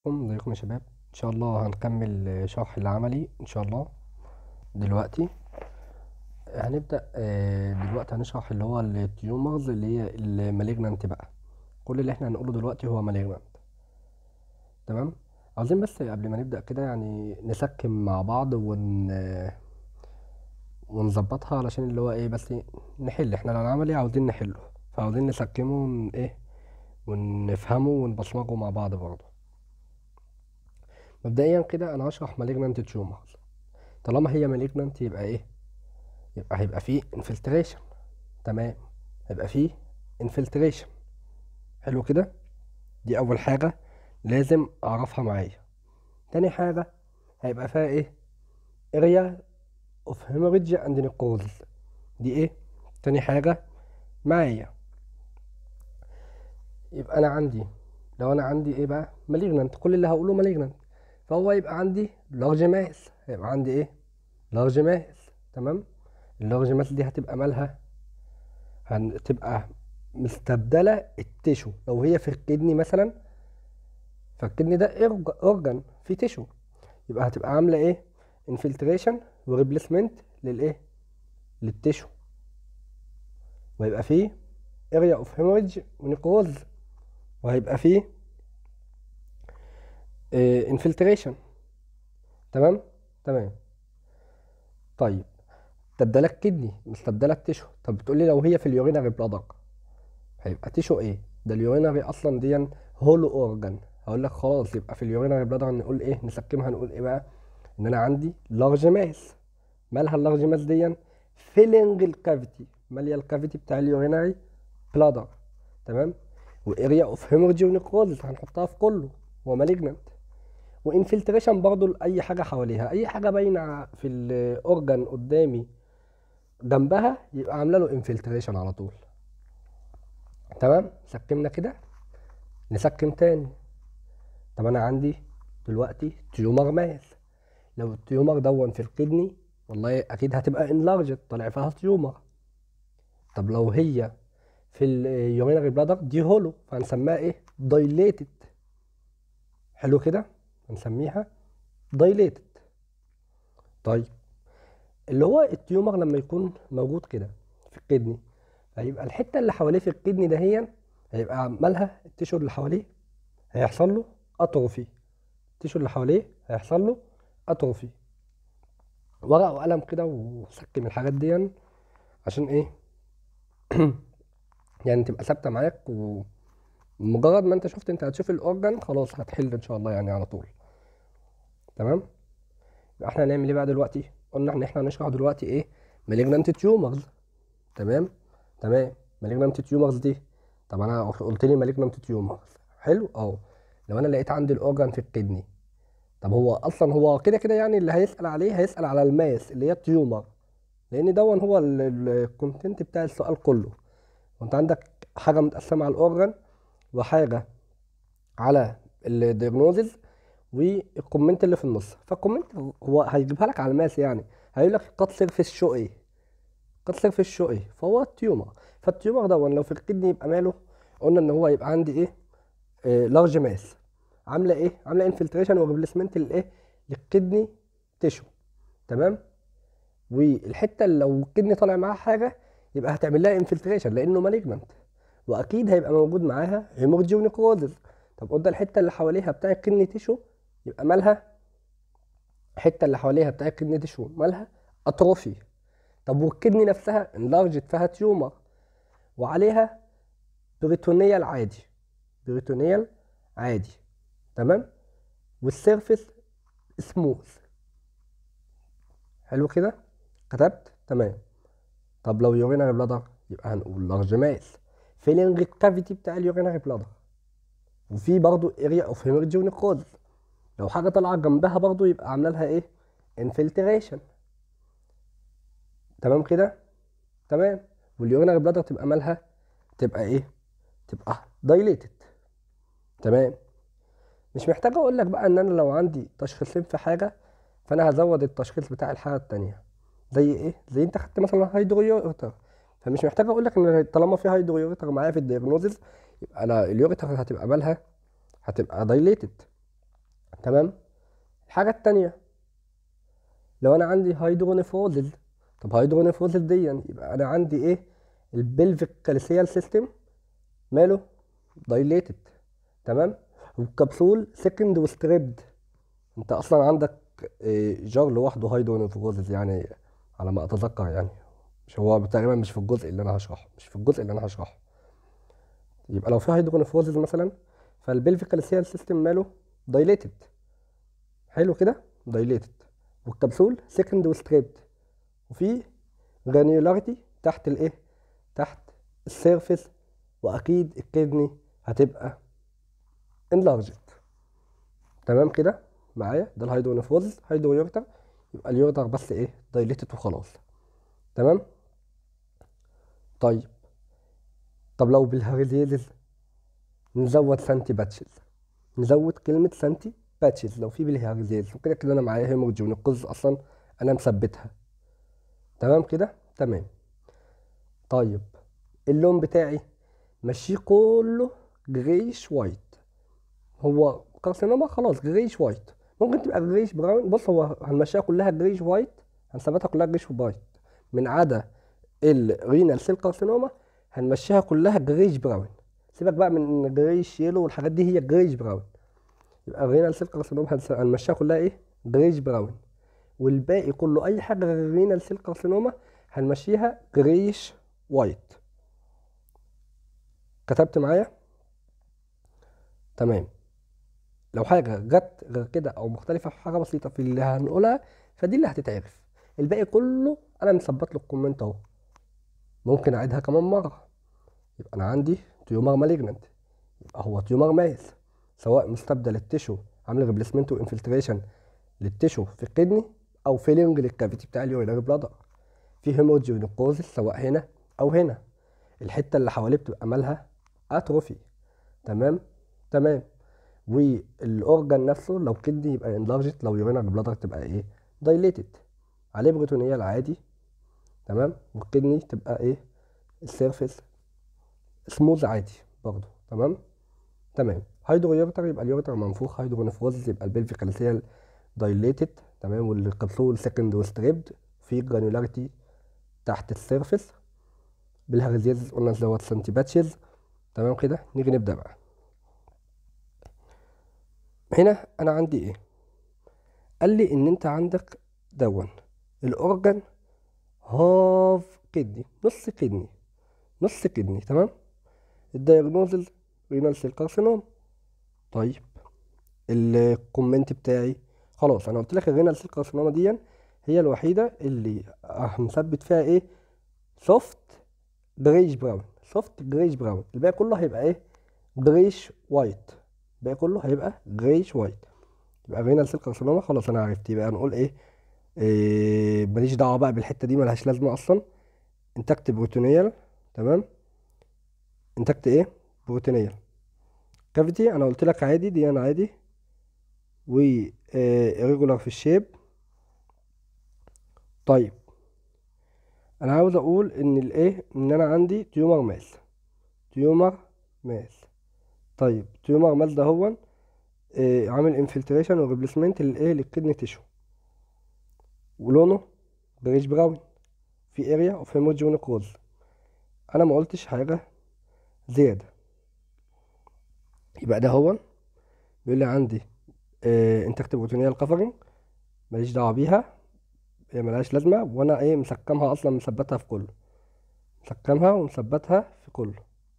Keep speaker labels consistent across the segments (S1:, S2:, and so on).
S1: ازيكم يا شباب ان شاء الله هنكمل شرح العملي ان شاء الله دلوقتي هنبدأ آه، دلوقتي هنشرح اللي هو التيومرز اللي هي المالجنانت بقى كل اللي احنا هنقوله دلوقتي هو مالجنانت تمام عاوزين بس قبل ما نبدأ كده يعني نسكن مع بعض ون ونظبطها علشان اللي هو ايه بس نحل احنا العملي عاوزين نحله فعاوزين نسكنه ون ايه ونفهمه ونبصمجه مع بعض برضه مبدئيا كده انا هشرح مالجنانت تيومرز طالما هي مالجنانت يبقى ايه يبقى هيبقى فيه انفلتريشن تمام هيبقى فيه انفلتريشن حلو كده دي اول حاجة لازم اعرفها معايا تاني حاجة هيبقى فيها ايه اريا اوف هيموريدج اند نيكروزس دي ايه تاني حاجة معايا يبقى انا عندي لو انا عندي ايه بقى مالجنانت كل اللي هقوله مالجنانت فهو يبقى عندي لارج ماس هيبقى عندي ايه لارج ماس تمام اللارج ماس دي هتبقى مالها هتبقى مستبدله التيشو لو هي في الكدني مثلا فالكدني ده اورجان في تيشو يبقى هتبقى عامله ايه انفلتريشن وريبليسمنت للايه للتيشو وهيبقى فيه اريا اوف هيموريدج ونيكروز وهيبقى فيه انفلتريشن تمام تمام طيب مستبدله الكدني مستبدله التيشو طب بتقول لي لو هي في اليورينري بلادر هيبقى تيشو ايه ده اليورينري اصلا دي هولو اورجان هقول لك خلاص يبقى في اليورينري بلادر نقول ايه نسكمها نقول ايه بقى ان انا عندي لارج ماس مالها اللارج ماس دي فيلنج الكافيتي ماليه الكافيتي بتاع اليورينري بلادر تمام واريا اوف هيمورجي ونيكروزس هنحطها في كله هو مالجنانت وانفلتريشن برضو لاي حاجه حواليها اي حاجه باينه في الاورجان قدامي جنبها يبقى عامله له انفلتريشن على طول تمام سكمنا كده نسكم تاني طب انا عندي دلوقتي تيومر ماس لو التيومر دون في الكدني والله اكيد هتبقى انلارجت طلع فيها تيومر طب لو هي في اليورينري بلادر دي هولو فهنسميها ايه دايليتد حلو كده هنسميها دايليتد طيب اللي هو التيومر لما يكون موجود كده في الكدني هيبقى الحته اللي حواليه في الكدني دهيا هيبقى مالها التيشو اللي حواليه هيحصل له اتروفي التيشو اللي حواليه هيحصل له اتروفي ورقه وقلم كده وسكن الحاجات دي عشان ايه يعني تبقى ثابته معاك ومجرد ما انت شفت انت هتشوف الاورجن خلاص هتحل ان شاء الله يعني على طول تمام يبقى احنا هنعمل ايه بقى دلوقتي قلنا ان احنا هنشرح دلوقتي ايه مالجنانت تيومرز تمام تمام مالجنانت تيومرز دي طب انا قلت لي مالجنانت تيومرز حلو اه لو انا لقيت عندي الاورجن في الكدني طب هو اصلا هو كده كده يعني اللي هيسال عليه هيسال على الماس اللي هي التيومر لان دون هو الكونتنت بتاع السؤال كله وانت عندك حاجه متقسمه على الاورجن وحاجه على الدياجنوزز والكومنت اللي في النص فالكومنت هو هيجيبها لك على الماس يعني هيقول لك قد سيرفيس شو ايه قد سيرفيس شو ايه فهو التيومر فالتيومر ده لو في الكدني يبقى ماله قلنا ان هو يبقى عندي ايه, إيه لارج ماس عامله ايه عامله انفلتريشن وريبليسمنت للايه للكدني تيشو تمام والحته اللي لو الكدني طالع معاها حاجه يبقى هتعمل لها انفلتريشن لانه مالجنانت واكيد هيبقى موجود معاها هيمورجي ونيكروزز طب قلنا الحته اللي حواليها بتاع الكدني تيشو يبقى مالها الحته اللي حواليها بتاع الكدني تيشو مالها اتروفي طب والكدني نفسها انلارجت فيها تيومر وعليها بريتونيال عادي بريتونيال عادي تمام والسيرفيس سموث حلو كده كتبت تمام طب لو يورينري بلادر يبقى هنقول لارج ماس فيلينج الكافيتي بتاع اليورينري بلادر وفي برضو اريا اوف هيموريدج ونيكروز لو حاجه طالعه جنبها برضو يبقى عامله لها ايه انفلتريشن تمام كده تمام واليورينري بلادر تبقى مالها تبقى ايه تبقى دايليتد تمام مش محتاج اقول لك بقى ان انا لو عندي تشخيصين في حاجه فانا هزود التشخيص بتاع الحاجه التانية زي ايه زي انت خدت مثلا هيدرويوريتر فمش محتاج اقول لك ان طالما في هيدرويوريتر معايا في الدياجنوزز يبقى انا اليوريتر هتبقى مالها هتبقى دايليتد تمام الحاجة التانية لو انا عندي هيدرونيفروزل طب هيدرونيفروزل دي يبقى انا عندي ايه البلفيك كالسيال سيستم ماله دايليتد تمام والكبسول سكند وستريبد انت اصلا عندك إيه، جار لوحده هيدرونيفروزل يعني على ما اتذكر يعني مش هو تقريبا مش في الجزء اللي انا هشرحه مش في الجزء اللي انا هشرحه يبقى لو في هيدرونيفروزل مثلا فالبلفيك كالسيال سيستم ماله دايليتد حلو كده دايليتد والكبسول سكند وستريبد وفي جرانيولاريتي تحت الايه تحت السيرفيس واكيد الكدني هتبقى انلارجد تمام كده معايا ده الهيدرونيفروز هيدرويورتر يبقى اليورتر بس ايه دايليتد وخلاص تمام طيب طب لو بالهاريزيزز نزود سانتي باتشز نزود كلمة سانتي باتشز لو في بالهاريزيز وكده كده انا معايا هيمورجي ونقز اصلا انا مثبتها تمام كده تمام طيب اللون بتاعي مشيه كله جريش وايت هو كارسينوما خلاص جريش وايت ممكن تبقى جريش براون بص هو هنمشيها كلها جريش وايت هنثبتها كلها جريش وايت من عدا الرينال سيل كارسينوما هنمشيها كلها جريش براون سيبك بقى من جريش يلو والحاجات دي هي جريش براون يبقى الرينال سيل كارسينوما هنس- هنمشيها كلها ايه جريش براون والباقي كله اي حاجه غير الرينال سيل كارسينوما هنمشيها جريش وايت كتبت معايا تمام لو حاجه جت غير كده او مختلفه في حاجه بسيطه في اللي هنقولها فدي اللي هتتعرف الباقي كله انا مثبت له الكومنت اهو ممكن اعيدها كمان مره يبقى انا عندي تيومر مالجننت يبقى هو تيومر مايز سواء مستبدل التشو عامل ريبليسمنت وانفلتريشن للتشو في الكدني او فيلينج للكافيتي بتاع اليورينري بلادر في هيموجي ونيكوزيس سواء هنا او هنا الحته اللي حواليه بتبقى مالها اتروفي تمام تمام والاورجان نفسه لو كدني يبقى انلارجت لو يورينري بلادر تبقى ايه دايليتد عليه بريتونيال عادي تمام والكدني تبقى ايه السيرفيس سموز عادي برضه تمام تمام هيدرويورتر يبقى اليورتر منفوخ هيدرونيفروزس يبقى البلفيك كالسيال دايليتد تمام والكبسول سكند وستريبد في جرانيولاريتي تحت السيرفيس بالهرزيز قلنا دوت سنتي باتشز تمام كده نيجي نبدا بقى هنا انا عندي ايه قال لي ان انت عندك دون الاورجن هاف كدني نص كدني نص كدني تمام الدايجنوزل رينال سيل كارسينوم طيب الكومنت بتاعي خلاص انا قلت لك الرينال سيل كارسينوما دي هي الوحيده اللي هنثبت فيها ايه سوفت جريش براون سوفت جريش براون الباقي كله هيبقى ايه جريش وايت الباقي كله هيبقى جريش وايت يبقى رينال سيل كارسينوما خلاص انا عرفت يبقى نقول ايه, إيه ماليش دعوه بقى بالحته دي ملهاش لازمه اصلا انتكت بروتونيال تمام انتكت ايه بروتينيال كافيتي انا قلت لك عادي دي انا عادي و irregular في الشيب طيب انا عاوز اقول ان الايه ان انا عندي تيومر ماس تيومر ماس طيب تيومر ماس ده هو آه عامل انفلتريشن وريبليسمنت للايه للكدني تيشو ولونه بريش براون في اريا اوف هيموجي ونكروز انا ما قلتش حاجه زيادة يبقى ده هو بيقول لي عندي آه انتكت بروتونيال كفرنج ماليش دعوة بيها هي ملهاش لازمة وانا ايه مسكمها اصلا مثبتها في كله مسكمها ومثبتها في كله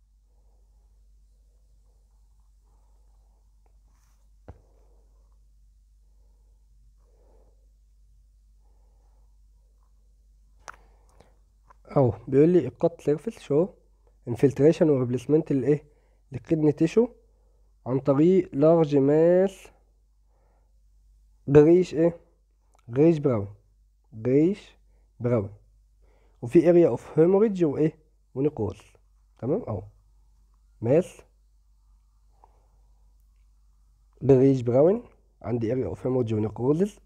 S1: اهو بيقول لي القط سيرفيس شو انفلتريشن وريبليسمنت للايه للكدني تيشو عن طريق لارج ماس جريش ايه جريش براون جريش براون وفي اريا اوف هيموريدج وايه ونيكوز تمام اهو ماس جريش براون عندي اريا اوف هيموريدج ونيكوزز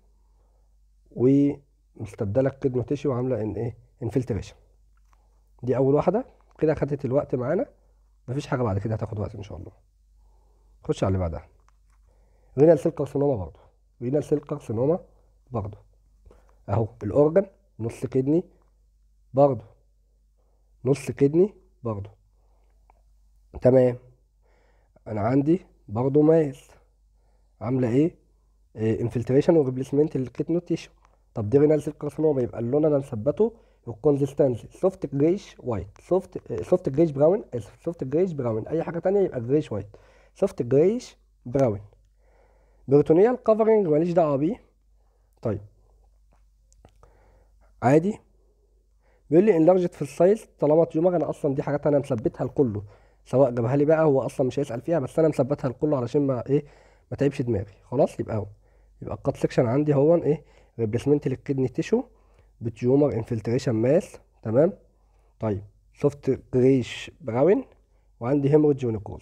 S1: ومستبدله الكدني تيشو وعامله ان ايه انفلتريشن دي اول واحده كده خدت الوقت معانا مفيش حاجه بعد كده هتاخد وقت ان شاء الله خش على اللي بعدها رينال سيل كارسينوما برضه رينال سيل كارسينوما برضه اهو الاورجن نص كدني برضه نص كدني برضه تمام انا عندي برضه ماس عامله ايه انفلتريشن وريبليسمنت للكيتنو تيشو طب دي رينال سيل كارسينوما يبقى اللون انا مثبته الكونسستنسي سوفت جريش وايت سوفت سوفت جريش براون اسف سوفت جريش براون اي حاجه تانية يبقى جريش وايت سوفت جريش براون بروتونيال كفرنج ماليش دعوه بيه طيب عادي بيقول لي انلارجت في السايز طالما تيومر انا اصلا دي حاجات انا مثبتها لكله سواء جابها لي بقى هو اصلا مش هيسال فيها بس انا مثبتها لكله علشان ما ايه ما تعبش دماغي خلاص يبقى هو يبقى الكات سكشن عندي هو ايه ريبليسمنت للكدني تيشو بتيومر انفلتريشن ماس تمام طيب سوفت جريش براون وعندي هيموريدج ونيكوز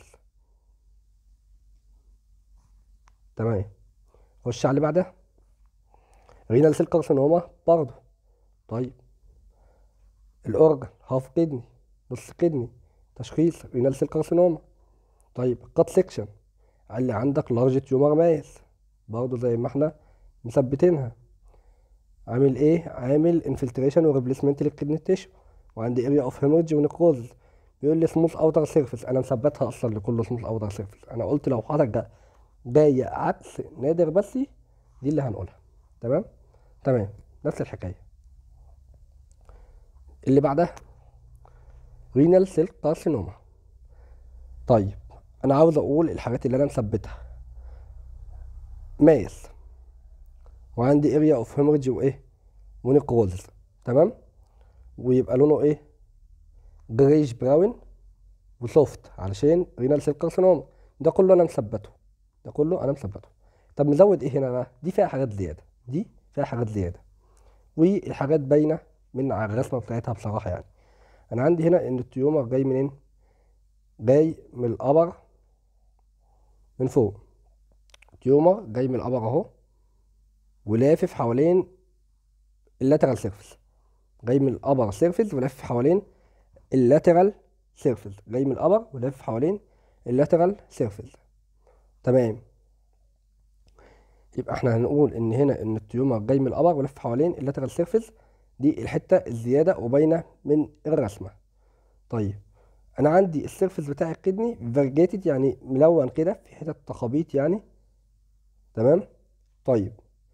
S1: تمام خش على اللي بعدها رينال سيل كارسينوما برضه طيب الاورجن هاف كدني نص كدني تشخيص رينال سيل كارسينوما طيب الكات سيكشن قال لي عندك لارج تيومر ماس برضه زي ما احنا مثبتينها عامل ايه عامل انفلتريشن وريبليسمنت للكدني تيشو وعندي اريا اوف هيموريدج ونكروز بيقول لي سموث اوتر سيرفيس انا مثبتها اصلا لكل سموث اوتر سيرفيس انا قلت لو حضرتك جاي عكس نادر بس دي اللي هنقولها تمام تمام نفس الحكايه اللي بعدها رينال سيل كارسينوما طيب انا عاوز اقول الحاجات اللي انا مثبتها ماس وعندي اريا اوف هيموريدج وايه ونيكروزز تمام ويبقى لونه ايه جريش براون وسوفت علشان رينال سيل كارسينوما ده كله انا مثبته ده كله انا مثبته طب مزود ايه هنا بقى دي فيها حاجات زياده دي فيها حاجات زياده والحاجات باينه من على الرسمه بتاعتها بصراحه يعني انا عندي هنا ان التيومر جاي منين جاي من الابر من فوق تيومر جاي من الابر اهو ولافف حوالين اللاترال سيرفيس جاي من الابر سيرفيس ولافف حوالين اللاترال سيرفيس جاي من الابر ولافف حوالين اللاترال سيرفيس تمام يبقى احنا هنقول ان هنا ان التيومر جاي من الابر ولف حوالين اللاترال سيرفيس دي الحته الزياده وباينه من الرسمه طيب انا عندي السيرفيس بتاع الكدني فيرجيتد يعني ملون كده في حتت تخابيط يعني تمام طيب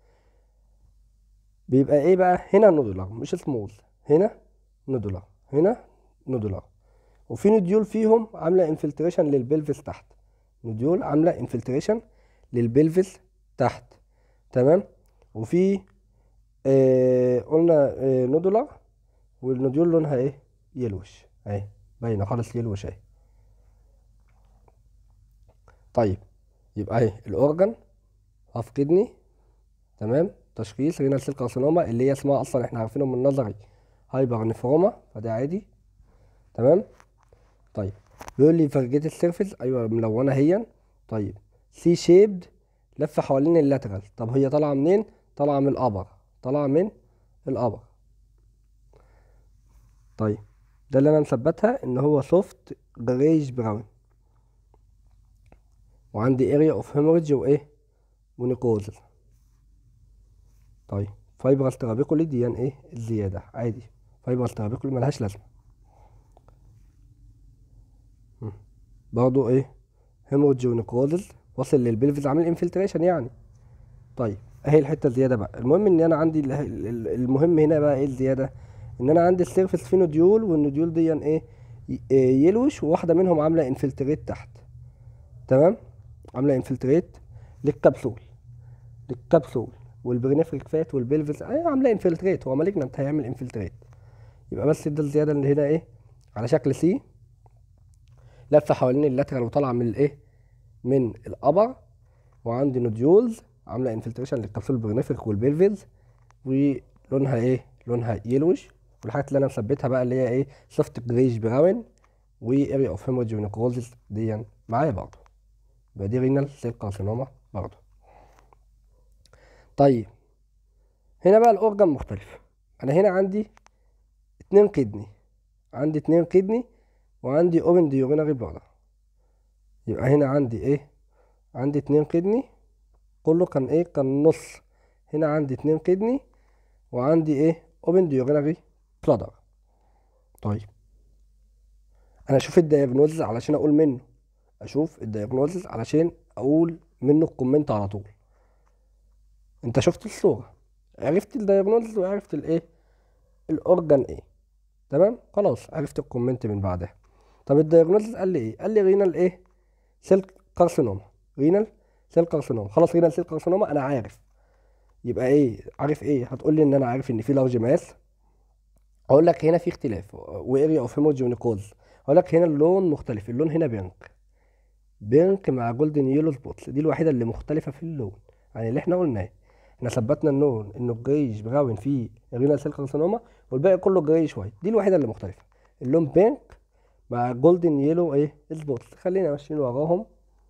S1: بيبقى ايه بقى هنا نودولار مش سمول هنا نودولار هنا نودولار وفي نوديول فيهم عامله انفلتريشن للبلفس تحت نوديول عامله انفلتريشن للبلفس تحت تمام وفي آه قلنا آه نودولار والنوديول لونها ايه يلوش اهي باينه خالص يلوش اهي طيب يبقى اهي الاورجن هاف كدني تمام تشخيص رينال سيل كارسينوما اللي هي اسمها اصلا احنا عارفينه من نظري هايبر نفروما فده عادي تمام طيب بيقول لي فرجيت السيرفيس ايوه ملونه هي طيب سي شيبد لفه حوالين اللاترال طب هي طالعه منين طالعه من الابر طالعه من الابر طيب ده اللي انا مثبتها ان هو سوفت جريش براون وعندي اريا اوف هيموريدج وايه ونيكوزز طيب فايبرس ترابيكولي دي يعني ايه الزياده عادي فايبرس ترابيكولي ملهاش لازمه برضو ايه هيموريدج ونيكروزز واصل للبلفز عامل انفلتريشن يعني طيب اهي الحته الزياده بقى المهم ان انا عندي المهم هنا بقى ايه الزياده ان انا عندي السيرفس فيه نوديول والنوديول دي ايه يلوش وواحده منهم عامله انفلتريت تحت تمام عامله انفلتريت للكبسول للكبسول والبرينفريك فات والبلفز اهي عامله انفلتريت هو مالجنانت هيعمل انفلتريت يبقى بس ده الزياده اللي هنا ايه على شكل سي لفه حوالين اللاترال وطالعه من الايه من الابر وعندي نوديولز عامله انفلتريشن للكبسول البرينفريك والبلفز ولونها ايه لونها يلوش والحاجات اللي انا مثبتها بقى اللي هي ايه سوفت جريش براون واريا اوف هيموريدج ونيكروزز دي معايا برضه يبقى دي رينال سيل كارسينوما برضه طيب هنا بقى الاورجن مختلف انا هنا عندي اتنين كدني عندي اتنين كدني وعندي اوبن ديورينري بلادر يبقى هنا عندي ايه عندي اتنين كدني كله كان ايه كان نص هنا عندي اتنين كدني وعندي ايه اوبن ديورينري بلادر طيب انا اشوف الدايجنوزز علشان اقول منه اشوف الدايجنوزز علشان اقول منه الكومنت على طول انت شفت الصورة عرفت الدايجنوزز وعرفت الايه الاورجان ايه تمام خلاص عرفت الكومنت من بعدها طب الدايجنوزز قال لي ايه قال لي رينال ايه سيل كارسينوما رينال سيل كارسينوما خلاص رينال سيل كارسينوما انا عارف يبقى ايه عارف ايه هتقول لي ان انا عارف ان في لارج ماس اقول لك هنا في اختلاف واريا اوف هيموجينيكوز اقول لك هنا اللون مختلف اللون هنا بينك بينك مع جولدن يلو سبوتس دي الوحيده اللي مختلفه في اللون يعني اللي احنا قلناه احنا ثبتنا اللون انه الجريش براون فيه رينال سيل كارسينوما والباقي كله جريش وايت دي الوحيده اللي مختلفه اللون بينك مع جولدن يلو ايه سبوتس خلينا ماشيين وراهم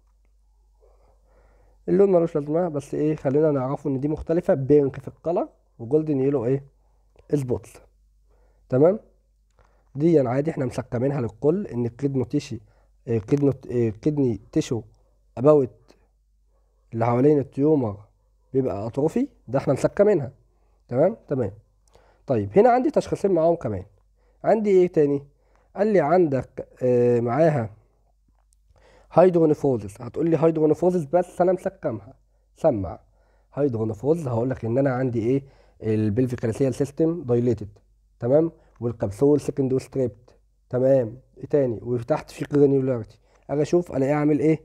S1: اللون ملوش لازمه بس ايه خلينا نعرفه ان دي مختلفه بينك في الكلر وجولدن يلو ايه سبوتس تمام دي عادي احنا مسكمينها للكل ان الكدنو تيشي الكدنو الكدني تيشو اباوت اللي حوالين التيومر بيبقى اطروفي ده احنا مسكمينها تمام تمام طيب هنا عندي تشخيصين معاهم كمان عندي ايه تاني قال لي عندك آه معاها هيدرونيفوزس هتقول لي هيدرونيفوزس بس انا مسكمها سمع هيدرونيفوزس هقول لك ان انا عندي ايه البلفيكاليسيال سيستم دايليتد تمام والكبسول سكند ستريبت تمام ايه تاني وتحت في جرانيولاريتي اجي اشوف الاقي اعمل ايه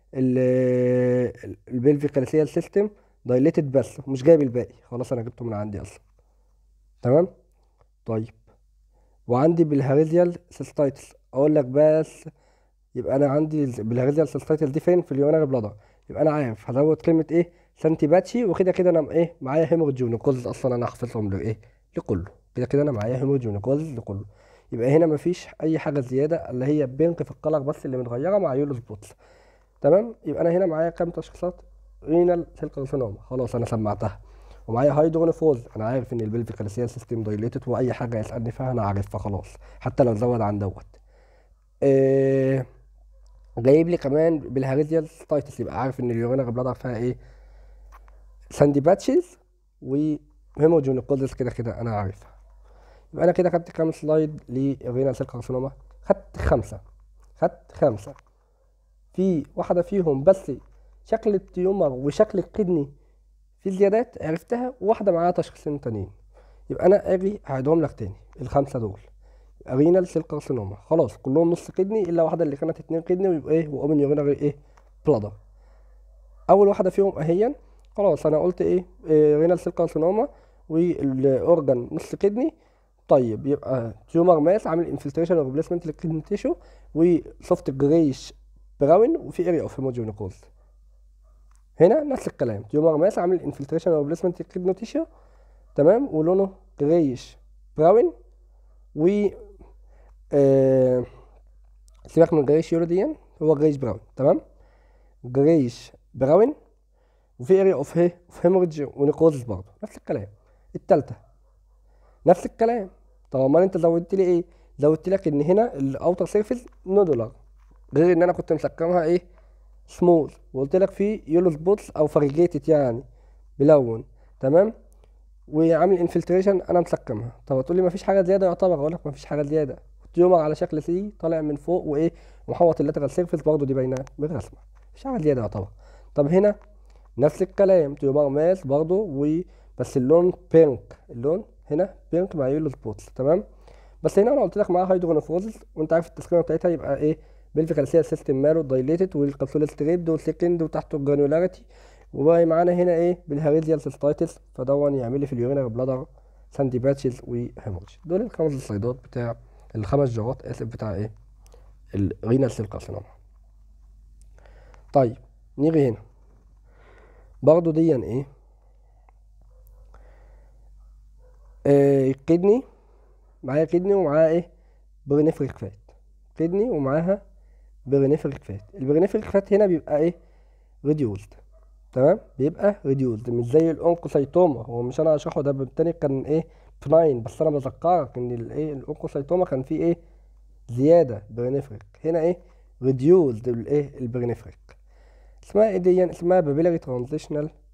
S1: البلفيكاليسيال سيستم دايليتد بس مش جايب الباقي خلاص انا جبته من عندي اصلا تمام طيب وعندي بالهاريزيال سيستايتس اقول لك بس يبقى انا عندي بالهاريزيال سيستايتس دي فين في اليوناري بلادر يبقى انا عارف هزود كلمه ايه سانتي باتشي وكده كده انا ايه معايا هيمورجيونيكوز اصلا انا حافظهم لايه لكله كده كده انا معايا هيمورجيونيكوز لكله يبقى هنا مفيش اي حاجه زياده اللي هي بينك في القلق بس اللي متغيره مع يولوس بوتس تمام يبقى انا هنا معايا كام تشخيصات رينال سيل كارسينوما خلاص انا سمعتها ومعايا هايدرونيفوز انا عارف ان البلفيكاليسيال سيستم دايليتد واي حاجه يسالني فيها انا عارفها خلاص حتى لو زود عن دوت إيه جايب لي كمان بالهاريزيال ستايتس يبقى عارف ان اليورينال بلادر فيها ايه ساندي باتشز وهيموجينيكوزس كده كده انا عارفها يبقى انا كده خدت كام سلايد للرينال سيل كارسينوما خدت خمسه خدت خمسه في واحده فيهم بس شكل التيومر وشكل الكدني في زيادات عرفتها وواحده معاها تشخيصين تانيين يبقى انا اجي هعيدهم لك تاني الخمسه دول رينال سيل كارسينوما خلاص كلهم نص كدني الا واحده اللي كانت اتنين كدني ويبقى ايه واوبن يورينري ايه بلادر اول واحده فيهم اهيا خلاص انا قلت ايه, إيه رينال سيل كارسينوما والاورجن نص كدني طيب يبقى تيومر ماس عامل انفلتريشن وريبليسمنت للكدني تيشو وسوفت جريش براون وفي اريا اوف هيموجينيكوز هنا نفس الكلام تيومر ماس عامل انفلتريشن وريبليسمنت للكدني تيشو تمام ولونه جريش براون و آه سيبك من جريش يورو دي هو جريش براون تمام جريش براون وفي اريا اوف هي اوف هيموريدج ونيكوزس برضه نفس الكلام التالتة نفس الكلام طب امال انت زودت لي ايه زودت لك ان هنا الاوتر سيرفيس نودولار غير ان انا كنت مسكمها ايه سموث وقلت لك في يولو سبوتس او فريجيتد يعني بلون تمام وعامل انفلتريشن انا مسكمها طب هتقول لي مفيش حاجه زياده يعتبر اقول لك مفيش حاجه زياده تيومر على شكل سي طالع من فوق وايه محوط اللاترال سيرفيس برضه دي باينه بالرسمه مفيش حاجه زياده يعتبر طب هنا نفس الكلام تيومر ماس برضه و بس اللون بينك اللون هنا بينك مع يولو سبوتس تمام بس هنا انا قلت لك معاها هيدرونيفروزس وانت عارف التسكينه بتاعتها يبقى ايه بلفيكالسيال سيستم ماله دايليتد والكبسول ستريبد والسكند وتحته الجرانيولاريتي ومعانا هنا ايه بالهاريزيال سيستايتس فدون يعمل لي في اليورينال بلادر ساندي باتشز وهيمورج دول الخمس سلايدات بتاع الخمس جرات اسف بتاع ايه الرينال سيل كارسينوما طيب نيجي هنا برضو ديا ايه آه الكدني معايا كدني ومعاها ايه برينيفريك فات كدني ومعاها برينيفريك فات البرينيفريك فات هنا بيبقى ايه ريديوزد تمام بيبقى ريديوزد مش زي الاونكوسايتوما هو مش انا هشرحه ده بالتاني كان ايه بناين بس انا بذكرك ان الايه الاونكوسايتوما كان فيه ايه زياده برينيفريك هنا ايه ريديوزد الايه البرينيفريك اسمها ايه دي اسمها بابيلاري ترانزيشنال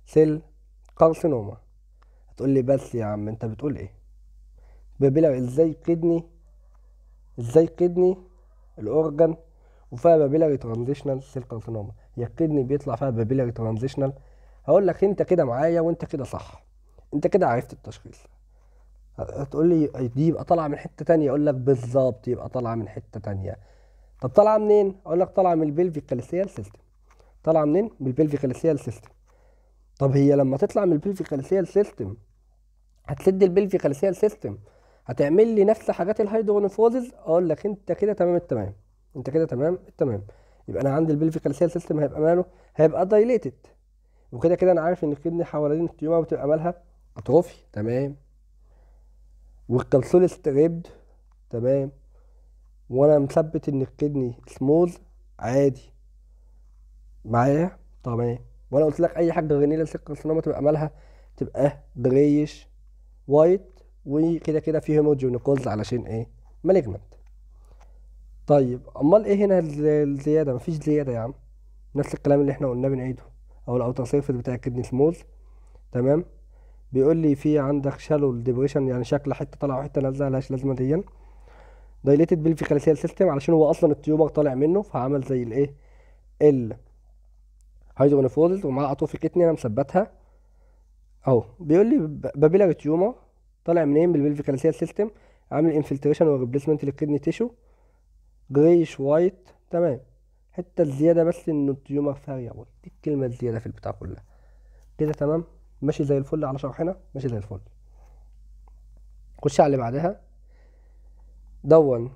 S1: سيل كارسينوما هتقول لي بس يا عم انت بتقول ايه بابيلاري ازاي كدني ازاي كدني الاورجن وفيها بابيلاري ترانزيشنال سيل كارسينوما هي الكدني بيطلع فيها بابيلاري ترانزيشنال هقول لك انت كده معايا وانت كده صح انت كده عرفت التشخيص هتقول لي دي يبقى طالعه من حته تانية اقول لك بالظبط يبقى طالعه من حته تانية طب طالعه منين اقول لك طالعه من البلفيك كالسيال سيستم طالعه منين من البلفيك كالسيال سيستم طب هي لما تطلع من البلفيك كالسيال سيستم هتسد البلفيك كالسيال سيستم هتعمل لي نفس حاجات الهيدرونيفروزز اقول لك انت كده تمام التمام انت كده تمام التمام يبقى انا عندي البلفيك كالسيال سيستم هيبقى ماله هيبقى دايليتد وكده كده انا عارف ان الكدني حوالين التيومر بتبقى مالها اتروفي تمام والكبسول ستريبد تمام وانا مثبت ان الكدني سموز عادي معايا تمام وانا قلت لك اي حاجه غنيله الكارسينوما تبقى مالها تبقى جريش وايت وكده كده في هيموجينيكولز علشان ايه مالجنت طيب امال ايه هنا الزياده مفيش زياده يا عم نفس الكلام اللي احنا قلناه بنعيده او الاوتر سيرفيس بتاع الكدني سموز تمام بيقول لي في عندك شالو ديبريشن يعني شكل حته طالعه وحته نازله ملهاش لازمه ديا دايليتد بالفيكاليسيال سيستم علشان هو اصلا التيومر طالع منه فعمل زي الايه ال هيدرونيفوزز ومعاه اتروفي كتني انا مثبتها اهو بيقول لي بابيلاري تيومر طالع منين بالفيكاليسيال سيستم عامل انفلتريشن وريبليسمنت للكدني تيشو جريش وايت تمام حته الزياده بس انه التيومر فاريبل دي الكلمه الزياده في البتاع كلها كده تمام ماشي زي الفل على شرحنا ماشي زي الفل خش على اللي بعدها دون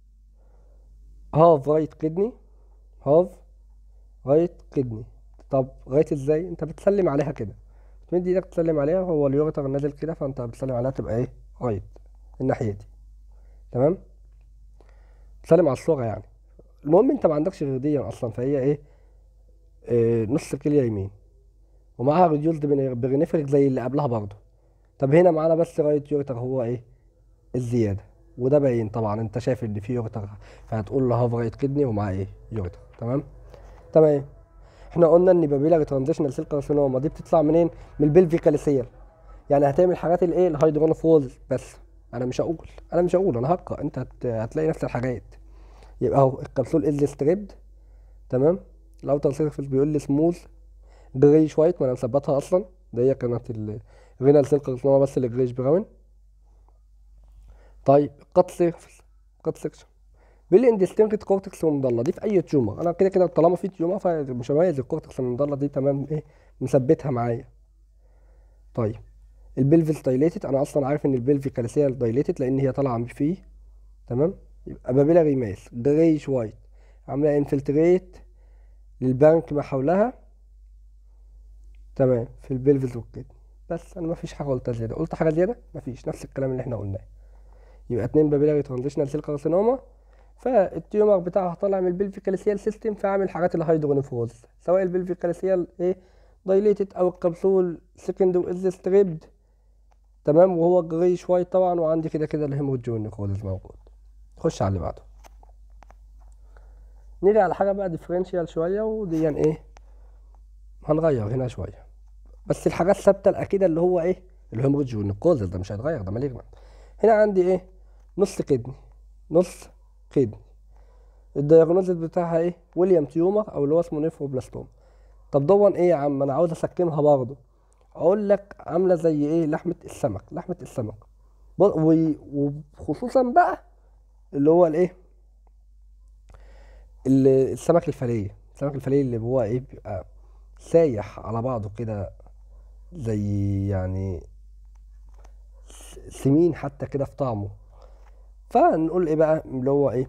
S1: هاف رايت كدني هاف رايت كدني طب رايت ازاي انت بتسلم عليها كده تمد ايدك تسلم عليها هو اليوريتر نازل كده فانت بتسلم عليها تبقى ايه رايت الناحيه دي تمام تسلم على الصوره يعني المهم انت ما عندكش غير اصلا فهي ايه, إيه نص كليه يمين ومعاها ريديولد برينيفريك زي اللي قبلها برضه طب هنا معانا بس رايت يوريتر هو ايه الزياده وده باين طبعا انت شايف ان في يوريتر فهتقول له هاف رايت كدني ومعاه ايه يوريتر تمام تمام احنا قلنا ان بابيلاري ترانزيشنال سيل كارسينوما دي بتطلع منين من البلفيكاليسيال يعني هتعمل حاجات الايه الهيدرونوفوز بس انا مش هقول انا مش هقول انا هقرا انت هت... هتلاقي نفس الحاجات يبقى اهو الكبسول از ستريبد تمام الاوتر سيرفيس بيقول لي سموث جريش وايت ما انا مثبتها اصلا ده هي كانت الرينال سيل كارسينوما بس اللي جريش براون طيب قط سيرفيس قط سيكشن بيقول لي اندستنكت كورتكس ومضله دي في اي تيومر انا كده كده طالما في تيومر فمش هميز الكورتكس المضله دي تمام ايه مثبتها معايا طيب البلفيس دايليتد انا اصلا عارف ان البلفي كالسيال دايليتد لان هي طالعه فيه تمام يبقى بابيلاري ماس جريش وايت عامله انفلتريت للبنك ما حولها تمام في البلفز والكده بس انا مفيش حاجه قلتها زياده قلت حاجه زياده مفيش نفس الكلام اللي احنا قلناه يبقى اتنين بابيلاري ترانزيشنال سيل كارسينوما فالتيومر بتاعها طالع من البلفيكاليسيال سيستم فعامل حاجات الهيدرونيفروز سواء البلفيكاليسيال ايه دايليتد او الكبسول سكند واز ستريبد تمام وهو جري شويه طبعا وعندي كده كده الهيموجين نيكروزز موجود خش على اللي بعده نيجي على حاجه بقى ديفرنشيال شويه ودي يعني ايه هنغير هنا شويه بس الحاجات الثابته الاكيده اللي هو ايه الهيموجين نيكروزز ده مش هيتغير ده مالجمنت هنا عندي ايه نص كدني نص كدني الدياجنوزيس بتاعها ايه ويليام تيومر او اللي هو اسمه نيفروبلاستوم طب دون ايه يا عم انا عاوز اسكنها برضه اقول لك عامله زي ايه لحمه السمك لحمه السمك وخصوصا بقى اللي هو الايه السمك الفليه السمك الفليه اللي هو ايه بيبقى سايح على بعضه كده زي يعني سمين حتى كده في طعمه فنقول ايه بقى اللي هو ايه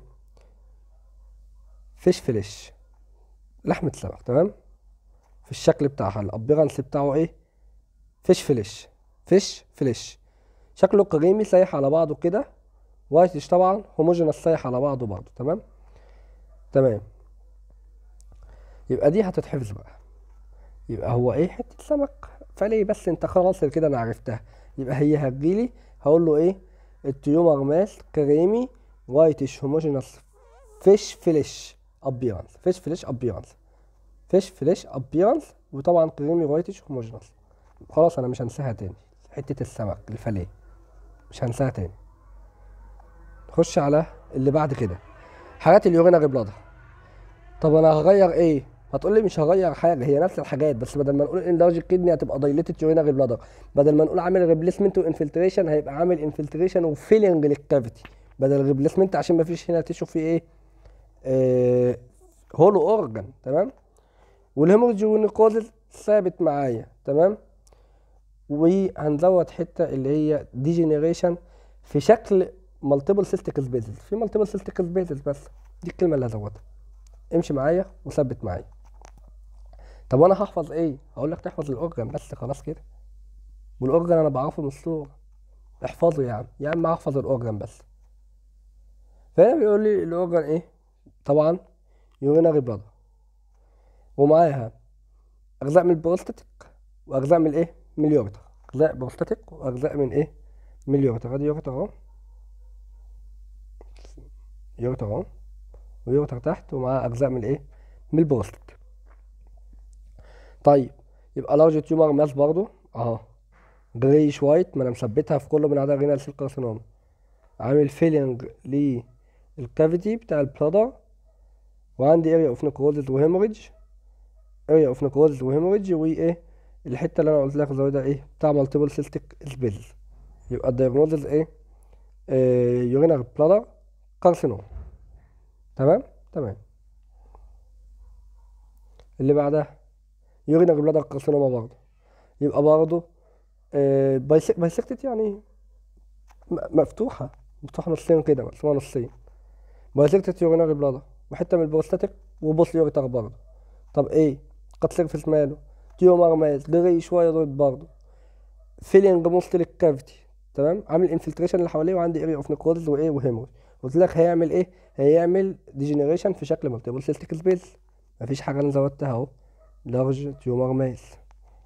S1: فيش فليش لحمة سمك تمام في الشكل بتاعها الابيرنس بتاعه ايه فيش فليش فيش فليش شكله كريمي سايح على بعضه كده وايتش طبعا هوموجينس سايح على بعضه برضه تمام تمام يبقى دي هتتحفظ بقى يبقى هو ايه حته سمك فليه بس انت خلاص كده انا عرفتها يبقى هي هتجيلي هقول له ايه التيومر ماس كريمي وايتش هوموجينس فيش فليش ابيرنس فيش فليش ابيرنس فيش فليش ابيرنس وطبعا كريمي وايتش هوموجينوس خلاص انا مش هنساها تاني حته السمك الفليه مش هنساها تاني نخش على اللي بعد كده حاجات اليورينري بلادر طب انا هغير ايه هتقول لي مش هغير حاجه هي نفس الحاجات بس بدل ما نقول انلارج كدني هتبقى دايليتد يورينري بلادر بدل ما نقول عامل ريبليسمنت وانفلتريشن هيبقى عامل انفلتريشن وفيلنج للكافيتي بدل ريبليسمنت عشان ما فيش هنا تشوف فيه ايه آه هولو اورجان تمام والهيموريدج والنيكوزز ثابت معايا تمام وهنزود حته اللي هي ديجنريشن في شكل مالتيبل سيستيك سبيسز في مالتيبل سيستيك سبيسز بس دي الكلمه اللي هزودها امشي معايا وثبت معايا طب وانا هحفظ ايه هقول لك تحفظ الاورجن بس خلاص كده والاورجن انا بعرفه من الصوره احفظه يا عم يا عم احفظ الاورجن بس فهنا بيقول لي الاورجن ايه طبعا يورينري بلادر ومعاها اجزاء من البروستاتيك واجزاء من الايه من اليوريتر اجزاء بروستاتيك واجزاء من ايه من اليوريتر ادي يوريتر اهو يوريتر اهو ويوريتر تحت ومعاه اجزاء من الايه من البروستات طيب يبقى لارج تيومر ماس برضو اهو جريش وايت ما انا مثبتها في كله من عدا رينال سيل كارسينوما عامل فيلينج للكافيتي بتاع البلادر وعندي اريا اوف نيكروزز وهيموريدج اريا اوف نيكروزز وهيموريدج وايه الحته اللي انا قلت لك زودها ايه بتاع مالتيبل سيستيك سبيلز يبقى الدايجنوزز ايه آه يورينال بلادر كارسينوما تمام تمام اللي بعدها يورينال بلادر كارسينوما برضه يبقى برضه آه بايسكتد يعني مفتوحه مفتوحه نصين كده مقسومه نصين بايسكتد يورينال بلادر وحته من البروستاتيك وبوست يوريتر برضه طب ايه قد سيرفس ماله تيومر ماس جري شويه ضد برضه فيلينج موست للكافيتي تمام عامل انفلتريشن اللي حواليه وعندي اريا اوف نيكروزز وايه وهيموريج قلت لك هيعمل ايه هيعمل ديجنريشن في شكل مالتيبل سيستيك سبيس مفيش حاجه انا زودتها اهو لارج تيومر ماس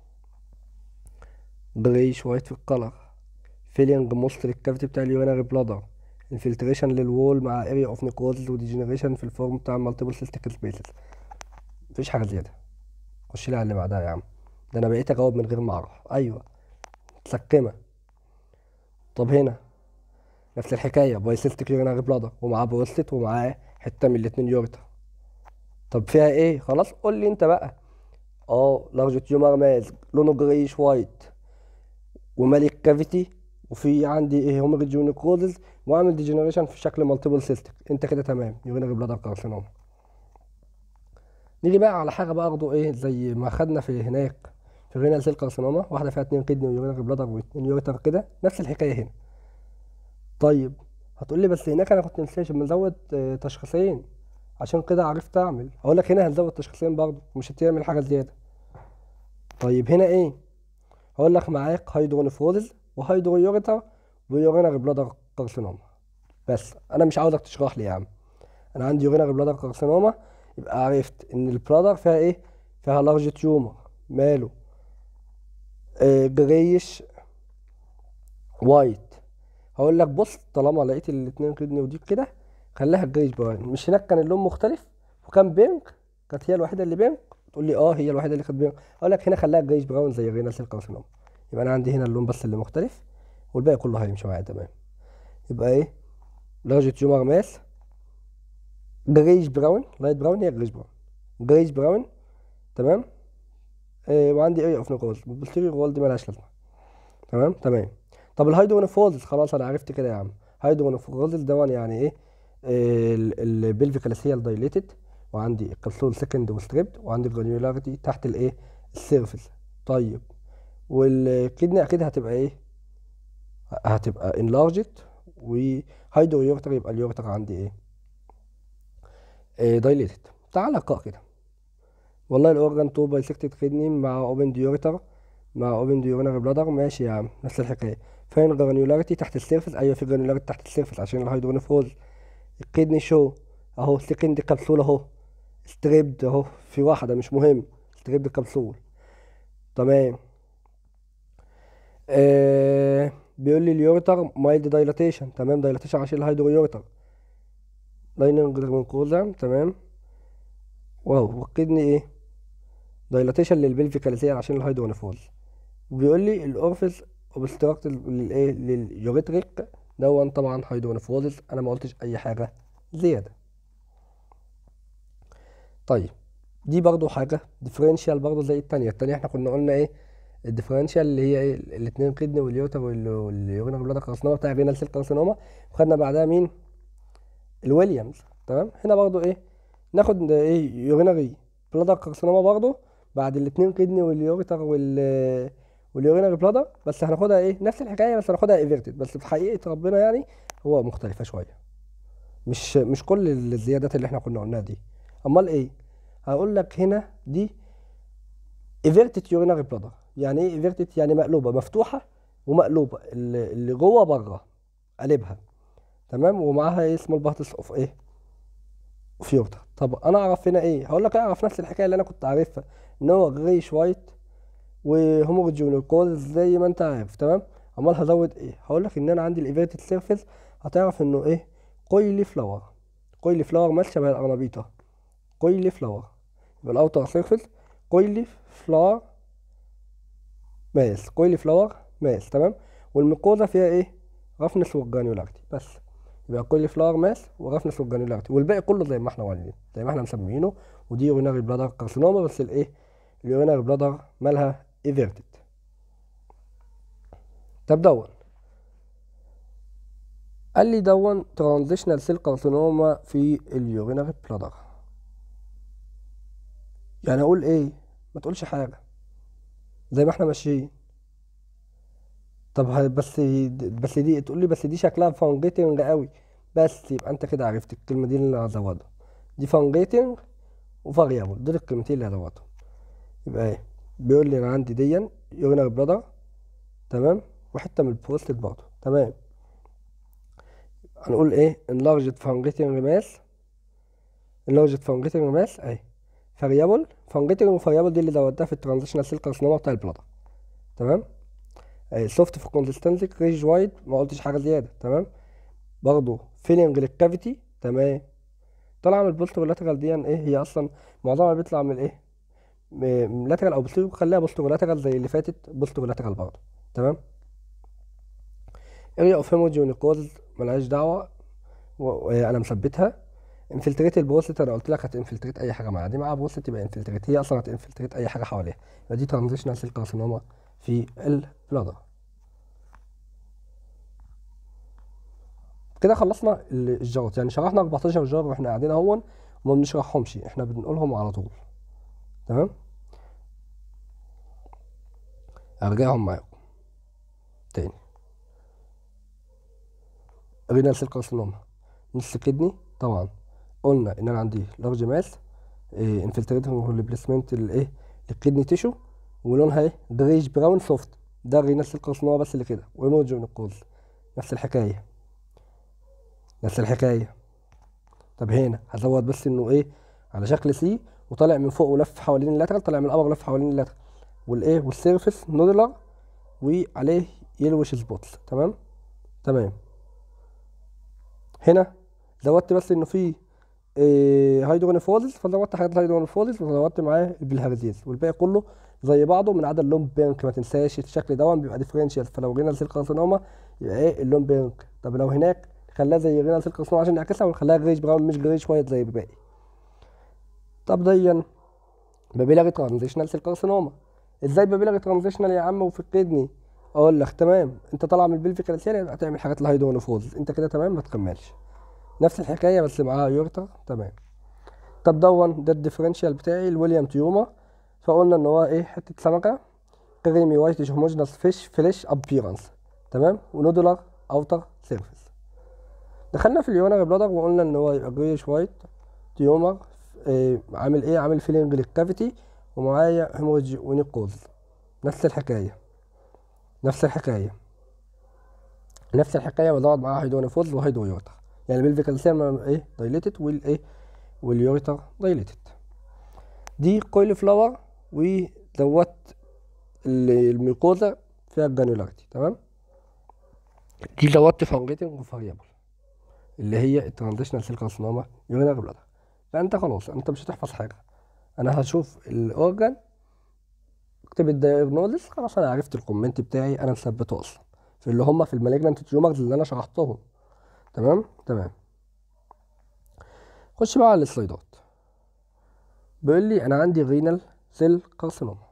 S1: جريش وايت في الكلر فيلينج موست للكافيتي بتاع اليورينري بلادر انفلتريشن للوول مع اريا اوف نيكروزز وديجنريشن في الفورم بتاع المالتيبل سيستيك سبيسز مفيش حاجه زياده خش لي على اللي بعدها يا عم ده انا بقيت اجاوب من غير ما اعرف ايوه مسكمه طب هنا نفس الحكايه بايسيستيك يورينري بلادر ومعاه بروستيت ومعاه حته من الاتنين يوريتر طب فيها ايه خلاص قول لي انت بقى اه لارج تيومر ماز لونه جريش وايت ومالي الكافيتي وفي عندي ايه هومريدج ونيكروزز وعامل ديجنريشن في شكل مالتيبل سيستيك انت كده تمام يورينري بلادر كارسينوما نيجي بقى على حاجه برضه ايه زي ما خدنا في هناك في رينال سيل كارسينوما واحده فيها اتنين كدني ويورينري بلادر واتنين يوريتر كده نفس الحكايه هنا طيب هتقول لي بس هناك انا كنت نسيت بنزود آه، تشخيصين عشان كده عرفت اعمل اقول لك هنا هنزود تشخيصين برضه مش هتعمل حاجه زياده طيب هنا ايه هقول لك معاك هيدرونيفروزز وهيدرويوريتر ويورينري بلادر كارسينوما بس انا مش عاوزك تشرح لي يا عم انا عندي يورينري بلادر كارسينوما يبقى عرفت ان البلادر فيها ايه فيها لارج تيومر ماله آه جريش وايت هقول لك بص طالما لقيت الاتنين كدني ودي كده خليها جريش براون مش هناك كان اللون مختلف وكان بينك كانت هي الوحيده اللي بينك تقول لي اه هي الوحيده اللي كانت بينك اقول لك هنا خليها جريش براون زي رينا سيل كارسينوما يبقى انا عندي هنا اللون بس اللي مختلف والباقي كله هيمشي معايا تمام يبقى ايه لارج تيومر ماس جريش براون لايت براون هي جريش براون جريش براون تمام آه وعندي اريا اوف نيكروز والبوستيريور وول دي مالهاش لازمه تمام تمام طب الهيدرونيفوزس خلاص انا عرفت كده يا عم هيدرونيفوزس ده يعني ايه البلفيكالسيال دايليتد وعندي الكبسول سكند وستريبت وعندي الجرانيولاريتي تحت الايه السيرفس طيب والكدني اكيد هتبقى ايه هتبقى انلارجت وهيدرو يورتر يبقى اليورتر عندي ايه, إيه دايليتد تعال اقرا كده والله الاورجان تو بايسكتد كدني مع اوبن ديورتر مع اوبن ديورنر بلادر ماشي يا عم نفس الحكايه فين جرانيولاريتي تحت السيرفس ايوه في جرانيولاريتي تحت السيرفس عشان الهيدرونيفروز الكدني شو اهو سكند كبسول اهو ستريبد اهو في واحده مش مهم ستريبد كبسول تمام آه بيقول لي اليورتر مايلد دايلاتيشن تمام دايلاتيشن عشان الهيدرو يورتر لايننج جلوكوزا تمام واو والكدني ايه دايلاتيشن للبلفيكاليسيال عشان الهيدرونيفوز وبيقول لي الاورفيس اوبستراكت للايه لليوريتريك دون طبعا هيدرونيفوزس انا ما قلتش اي حاجه زياده طيب دي برضو حاجه ديفرنشال برضو زي التانية التانية احنا كنا قلنا ايه الديفرنشال اللي هي ايه الاثنين كدني واليوتا واليورينال بلادر كارسينوما بتاع الرينال سيل كارسينوما وخدنا بعدها مين الويليامز تمام هنا برضو ايه ناخد ايه يورينري بلادر كارسينوما برضو بعد الاثنين كدني واليوريتر وال واليورينري بلادر بس هناخدها ايه نفس الحكايه بس هناخدها ايفيرتد بس في حقيقه ربنا يعني هو مختلفه شويه مش مش كل الزيادات اللي احنا كنا قلناها دي امال ايه هقول لك هنا دي ايفيرتد يورينري بلادر يعني ايه ايفيرتد يعني مقلوبه مفتوحه ومقلوبه اللي اللي جوه بره قلبها تمام ومعاها ايه اسمه البارتس اوف ايه اوف يورتا طب انا اعرف هنا ايه هقول لك اعرف نفس الحكايه اللي انا كنت عارفها ان هو غريش وايت وهوموجينيكوز زي ما انت عارف تمام امال هزود ايه هقول لك ان انا عندي الايفيرتد سيرفيس هتعرف انه ايه كويلي فلاور كويلي فلاور ماشي شبه الارنبيطه كويلي فلاور يبقى الاوتر سيرفيس كويلي فلاور ماس كويلي فلاور ماس تمام والميكوزا فيها ايه رفنس والجرانيولاريتي بس يبقى كويلي فلاور ماس ورفنس والجرانيولاريتي والباقي كله زي ما احنا قايلين زي ما احنا مسمينه ودي يوريناري بلادر كارسينوما بس الايه اليوريناري بلادر مالها ايفيرتد طب دون قال لي دون ترانزيشنال سيل كارسينوما في اليوريناري بلادر يعني اقول ايه ما تقولش حاجه زي ما احنا ماشيين طب ه- بس بس دي تقول لي بس دي شكلها فانجيتنج قوي بس يبقى انت كده عرفت الكلمه دي اللي هزودها دي فانجيتنج وفاريبل دول الكلمتين اللي هزودهم يبقى ايه بيقول لي انا عندي ديا يورينال بلادر تمام وحته من البروستات برضه تمام هنقول ايه enlarged fungating mass enlarged fungating mass اهي فاريبل fungating وفاريبل دي اللي زودتها في الترانزيشنال سيل كارسينوما بتاع البلادر تمام سوفت في كونسيستنسي ريج وايد ما قلتش حاجه زياده تمام برضه فيلينج للكافيتي تمام طالعه من البوسترولاترال دي ايه هي اصلا معظمها بيطلع من الايه لاترال او بوستيريور خليها بوسترولاترال زي اللي فاتت بوسترولاترال برضه تمام اريا اوف هيموجينيكوز ملهاش دعوه وانا مثبتها انفلتريت البروستات انا قلت لك هتنفلتريت اي حاجه معاها دي معاها بروستات يبقى انفلتريت هي اصلا هتنفلتريت اي حاجه حواليها يبقى دي ترانزيشنال سيل كارسينوما في البلادر كده خلصنا ال- الجارات يعني شرحنا 14 جار واحنا قاعدين اهون وما بنشرحهمش احنا بنقولهم على طول تمام ارجعهم معاكم تاني رينال سيل كارسينوما نص كدني طبعا قلنا ان انا عندي لارج ماس إيه انفلتريتنج ريبليسمنت الايه للكدني تيشو ولونها ايه جريش براون سوفت ده الرينال سيل كارسينوما بس اللي كده وهيموجينيكوز نفس الحكايه نفس الحكايه طب هنا هزود بس انه ايه على شكل سي وطالع من فوق ولف حوالين اللاترال طالع من الابر ولف حوالين اللاترال والايه والسيرفس نودلر وعليه يلوش سبوتس تمام تمام هنا زودت بس انه في إيه هيدرونيفوزس فزودت حاجات الهيدرونيفوزس وزودت معاه البلهارزيز والباقي كله زي بعضه من عدا اللون بينك ما تنساش الشكل ده بيبقى ديفرنشال فلو رينال سيل كارسينوما يبقى ايه اللون بينك طب لو هناك خلاها زي رينال سيل كارسينوما عشان نعكسها ونخليها جريش براون مش جريش وايت زي الباقي طب ديا بابيلاري ترانزيشنال سيل كارسينوما ازاي بابيلاري ترانزيشنال يا عم وفي الكدني اقول لك تمام انت طالع من البلفيكال سيل يبقى هتعمل حاجات الهيدرونيفوز انت كده تمام ما تكملش نفس الحكايه بس معاها يورتا تمام طب دون ده الديفرنشال بتاعي الويليام تيوما فقلنا ان هو ايه حته سمكه كريمي وايت هوموجينس فيش فليش ابيرنس تمام ونودولار اوتر سيرفيس دخلنا في اليونر بلادر وقلنا ان هو يبقى جريش وايت تيومر إيه عامل ايه عامل فيلينج للكافيتي ومعايا هيموج ونيكوز نفس الحكايه نفس الحكايه نفس الحكايه وزود معاها هيدرونيفوز وهيدرويوتر يعني البلفيكال سيل ايه دايليتد والايه واليوريتر دايليتد دي كويل فلاور وزودت الميكوزا فيها الجانولاريتي تمام دي زودت فانجيتنج وفاريبل اللي هي الترانزيشنال سيل كارسينوما يورينال بلادر فانت خلاص انت مش هتحفظ حاجه انا هشوف الاورجان اكتب الدايجنوزس خلاص انا عرفت الكومنت بتاعي انا مثبته اصلا في اللي هم في المالجنانت تيومرز اللي انا شرحتهم تمام تمام خش بقى على السلايدات بيقول لي انا عندي رينال سيل كارسينوما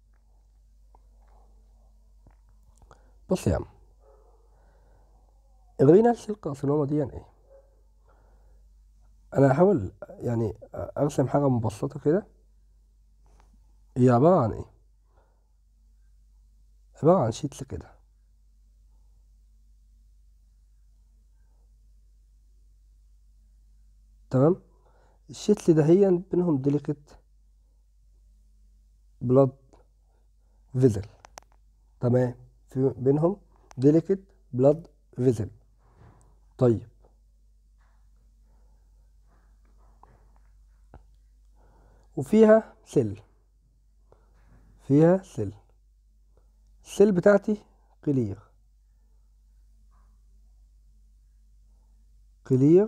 S1: بص يا عم الرينال سيل كارسينوما دي يعني ايه انا هحاول يعني ارسم حاجه مبسطه كده هي عباره عن ايه عباره عن شيتس كده تمام الشيتس ده هي بينهم ديليكت بلاد فيزل تمام في بينهم ديليكت بلاد فيزل طيب وفيها سيل فيها سيل السيل بتاعتي كلير كلير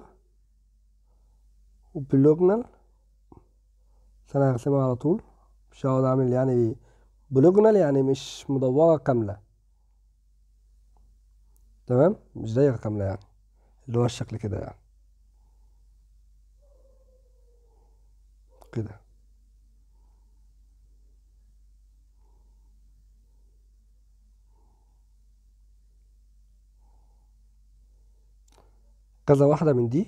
S1: وبلوجنال بس انا هرسمها على طول مش هقعد اعمل يعني بلوجنال يعني مش مدورة كاملة تمام مش دايرة كاملة يعني اللي هو الشكل كده يعني كده كذا واحدة من دي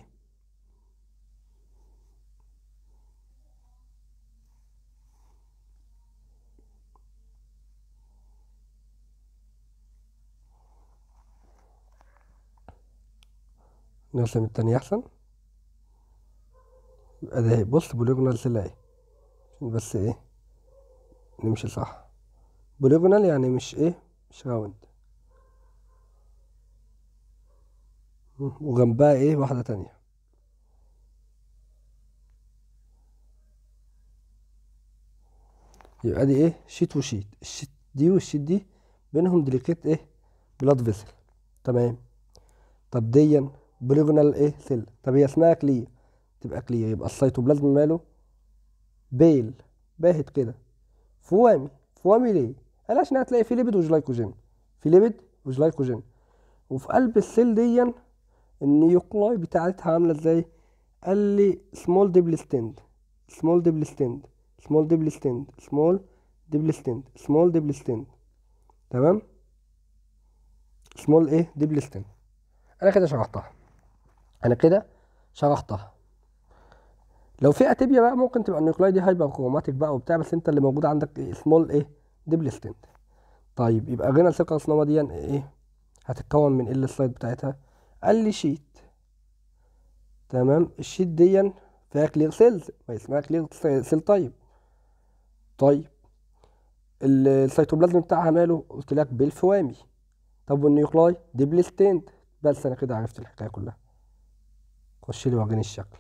S1: نرسم التانية أحسن يبقى ده بص بوليجونال سيل اهي عشان بس ايه نمشي صح بوليجونال يعني مش ايه مش راوند وجنبها ايه واحدة تانية يبقى دي ايه شيت وشيت الشيت دي والشيت دي بينهم ديليكيت ايه بلاد فيسل تمام طب ديا بوليجونال ايه سيل طب هي اسمها كلير تبقى كلير يبقى السيتوبلازم ماله بيل باهت كده فوامي فوامي ليه قال عشان هتلاقي فيه ليبيد وجلايكوجين في ليبيد وجلايكوجين وفي قلب السيل ديا النيوكلاي بتاعتها عامله ازاي قال لي سمول ديبل ستند سمول ديبل ستند سمول ديبل ستند سمول ديبل ستند سمول ديبل ستند تمام سمول ايه ديبل ستند انا كده شرحتها انا كده شرحتها لو في اتيبيا بقى ممكن تبقى النيوكلاي دي هايبر كروماتيك بقى وبتاع بس انت اللي موجود عندك إيه سمول ايه ديبل ستند طيب يبقى رينال سيل كارسينوما دي ايه هتتكون من ايه السلايد بتاعتها قال لي شيت تمام الشيت دي فيها كلير سيلز ما اسمها كلير سيل طيب طيب السيتوبلازم بتاعها ماله قلت لك بالفوامي طب والنيوكلاي ديبل ستند بس انا كده عرفت الحكايه كلها خش لي وريني الشكل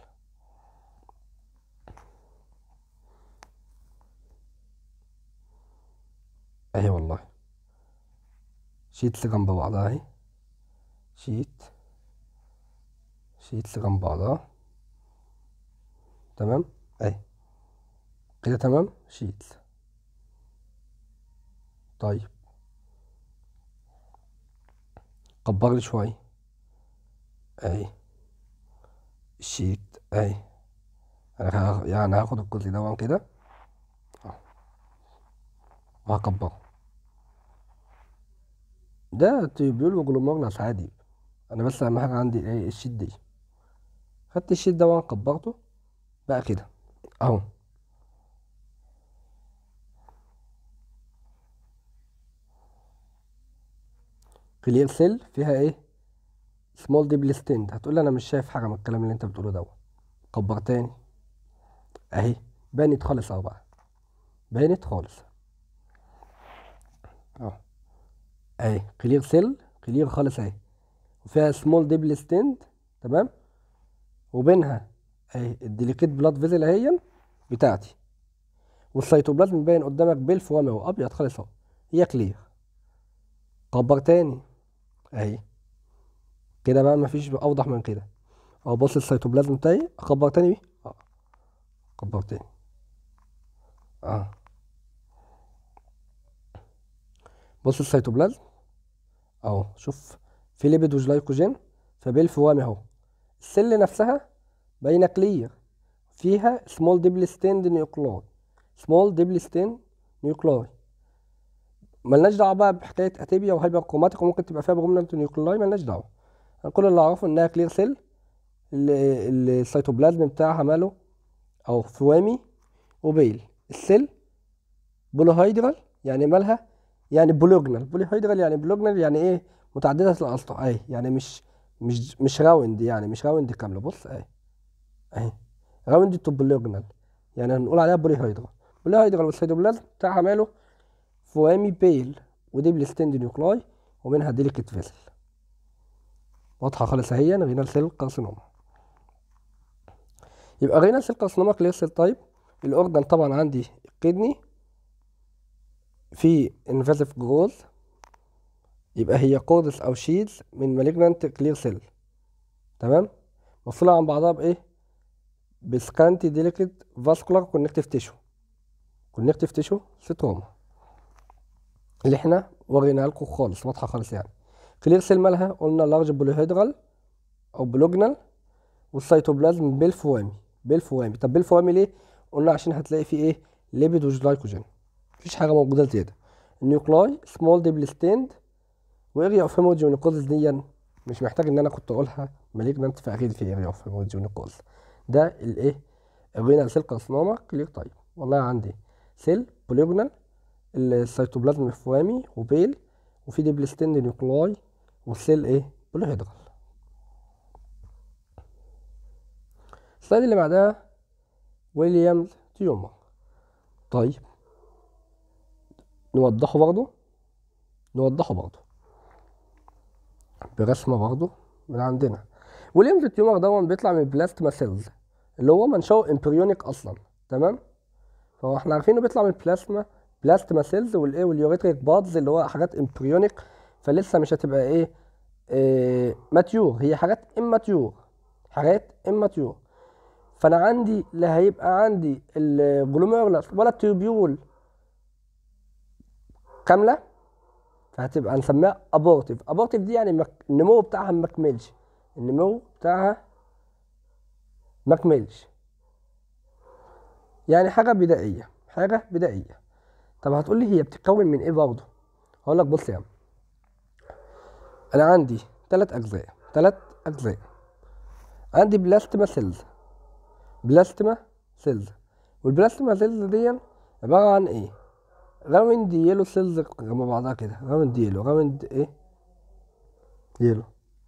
S1: اهي والله شيتس جنب بعضها اهي شيت شيتس جنب بعضها تمام اهي كده تمام شيتس طيب كبر لي شويه اهي الشيت اهي انا يعني هاخد الجزء ده كده وهكبره ده تيوبيول وجلوميرلاس عادي انا بس اهم حاجه عندي ايه الشيت دي خدت الشيت ده وانا كبرته بقى كده اهو كلير سيل فيها ايه سمول ديبل ستند هتقول لي انا مش شايف حاجه من الكلام اللي انت بتقوله دوت كبر تاني اهي بانت خالص اهو بقى بانت خالص اهو اهي كلير سيل كلير خالص اهي وفيها سمول ديبل ستند تمام وبينها اهي الديليكيت بلاد فيزل اهي بتاعتي والسيتوبلازم باين قدامك بالفوامي اهو ابيض خالص اهو هي كلير كبر تاني اهي كده بقى مفيش اوضح من كده اهو بص السيتوبلازم بتاعي اكبر تاني بيه اه اكبر تاني اه بص السيتوبلازم اهو شوف في ليبيد وجلايكوجين فبالفوام اهو السل نفسها باينه كلير فيها سمول ديبل ستيند نيوكلاي سمول ديبل ستيند نيوكلاي ملناش دعوه بقى بحكايه اتيبيا وهايبر كروماتيك وممكن تبقى فيها برومنانت نيوكلاي ملناش دعوه أنا كل اللي اعرفه انها كلير سيل السيتوبلازم بتاعها ماله او فوامي وبيل السيل بولوهيدرال يعني مالها يعني بولوجنال بولوهيدرال يعني بولوجنال يعني ايه متعدده الاسطح اهي يعني مش مش مش راوند يعني مش راوند كامله بص اهي اهي راوند تو بولوجنال يعني هنقول عليها بوليهيدرال بوليهيدرال والسيتوبلازم بتاعها ماله فوامي بيل وديبل ستيند نيوكلاي ومنها ديليكت فيسل واضحه خالص اهي رينال سيل كارسينوما يبقى رينال سيل كارسينوما كلير سيل تايب الاورجن طبعا عندي الكدني في انفازيف جروث يبقى هي كوردس او شيدز من مالجنانت كلير سيل تمام مفصولة عن بعضها بايه بسكانتي ديليكت فاسكولار كونكتيف تيشو كونكتيف تيشو ستروما اللي احنا وريناها لكم خالص واضحه خالص يعني كلير سيل مالها قلنا لارج بوليهيدرال او بلوجنال والسيتوبلازم بالفوامي بالفوامي طب بالفوامي ليه قلنا عشان هتلاقي فيه ايه ليبيد وجلايكوجين مفيش حاجه موجوده زياده النيوكلاي سمول ديبل ستيند واريا اوف هيموجينيكوزس دي مش محتاج ان انا كنت اقولها مالجنانت فاكيد في اريا اوف هيموجينيكوزس ده الايه الرينال سيل كارسينوما كلير تايب والله عندي سيل بوليجونال السيتوبلازم الفوامي وبيل وفي ديبل ستيند نيوكلاي والسيل ايه بوليهيدرال السلايد اللي بعدها ويليامز تيومر طيب نوضحه برضه نوضحه برضه برسمة برضه من عندنا ويليامز تيومر دون بيطلع من بلاستما سيلز اللي هو منشأه امبريونيك اصلا تمام فهو احنا عارفين انه بيطلع من البلازما بلاستما سيلز والايه واليوريتريك بادز اللي هو حاجات امبريونيك فلسه مش هتبقى ايه, إيه ماتيور هي حاجات اماتيور حاجات اماتيور فانا عندي لا هيبقى عندي الجلوميرولس ولا التيوبيول كامله فهتبقى هنسميها ابورتيف ابورتيف دي يعني مك... النمو بتاعها مكملش النمو بتاعها مكملش يعني حاجه بدائيه حاجه بدائيه طب هتقول لي هي بتتكون من ايه برضه هقول لك بص يا عم انا عندي ثلاث اجزاء ثلاث اجزاء عندي بلاستما سيلز بلاستما سيلز والبلاستما سيلز دي عباره عن ايه راوند يلو سيلز جنب بعضها كده راوند يلو راوند ايه يلو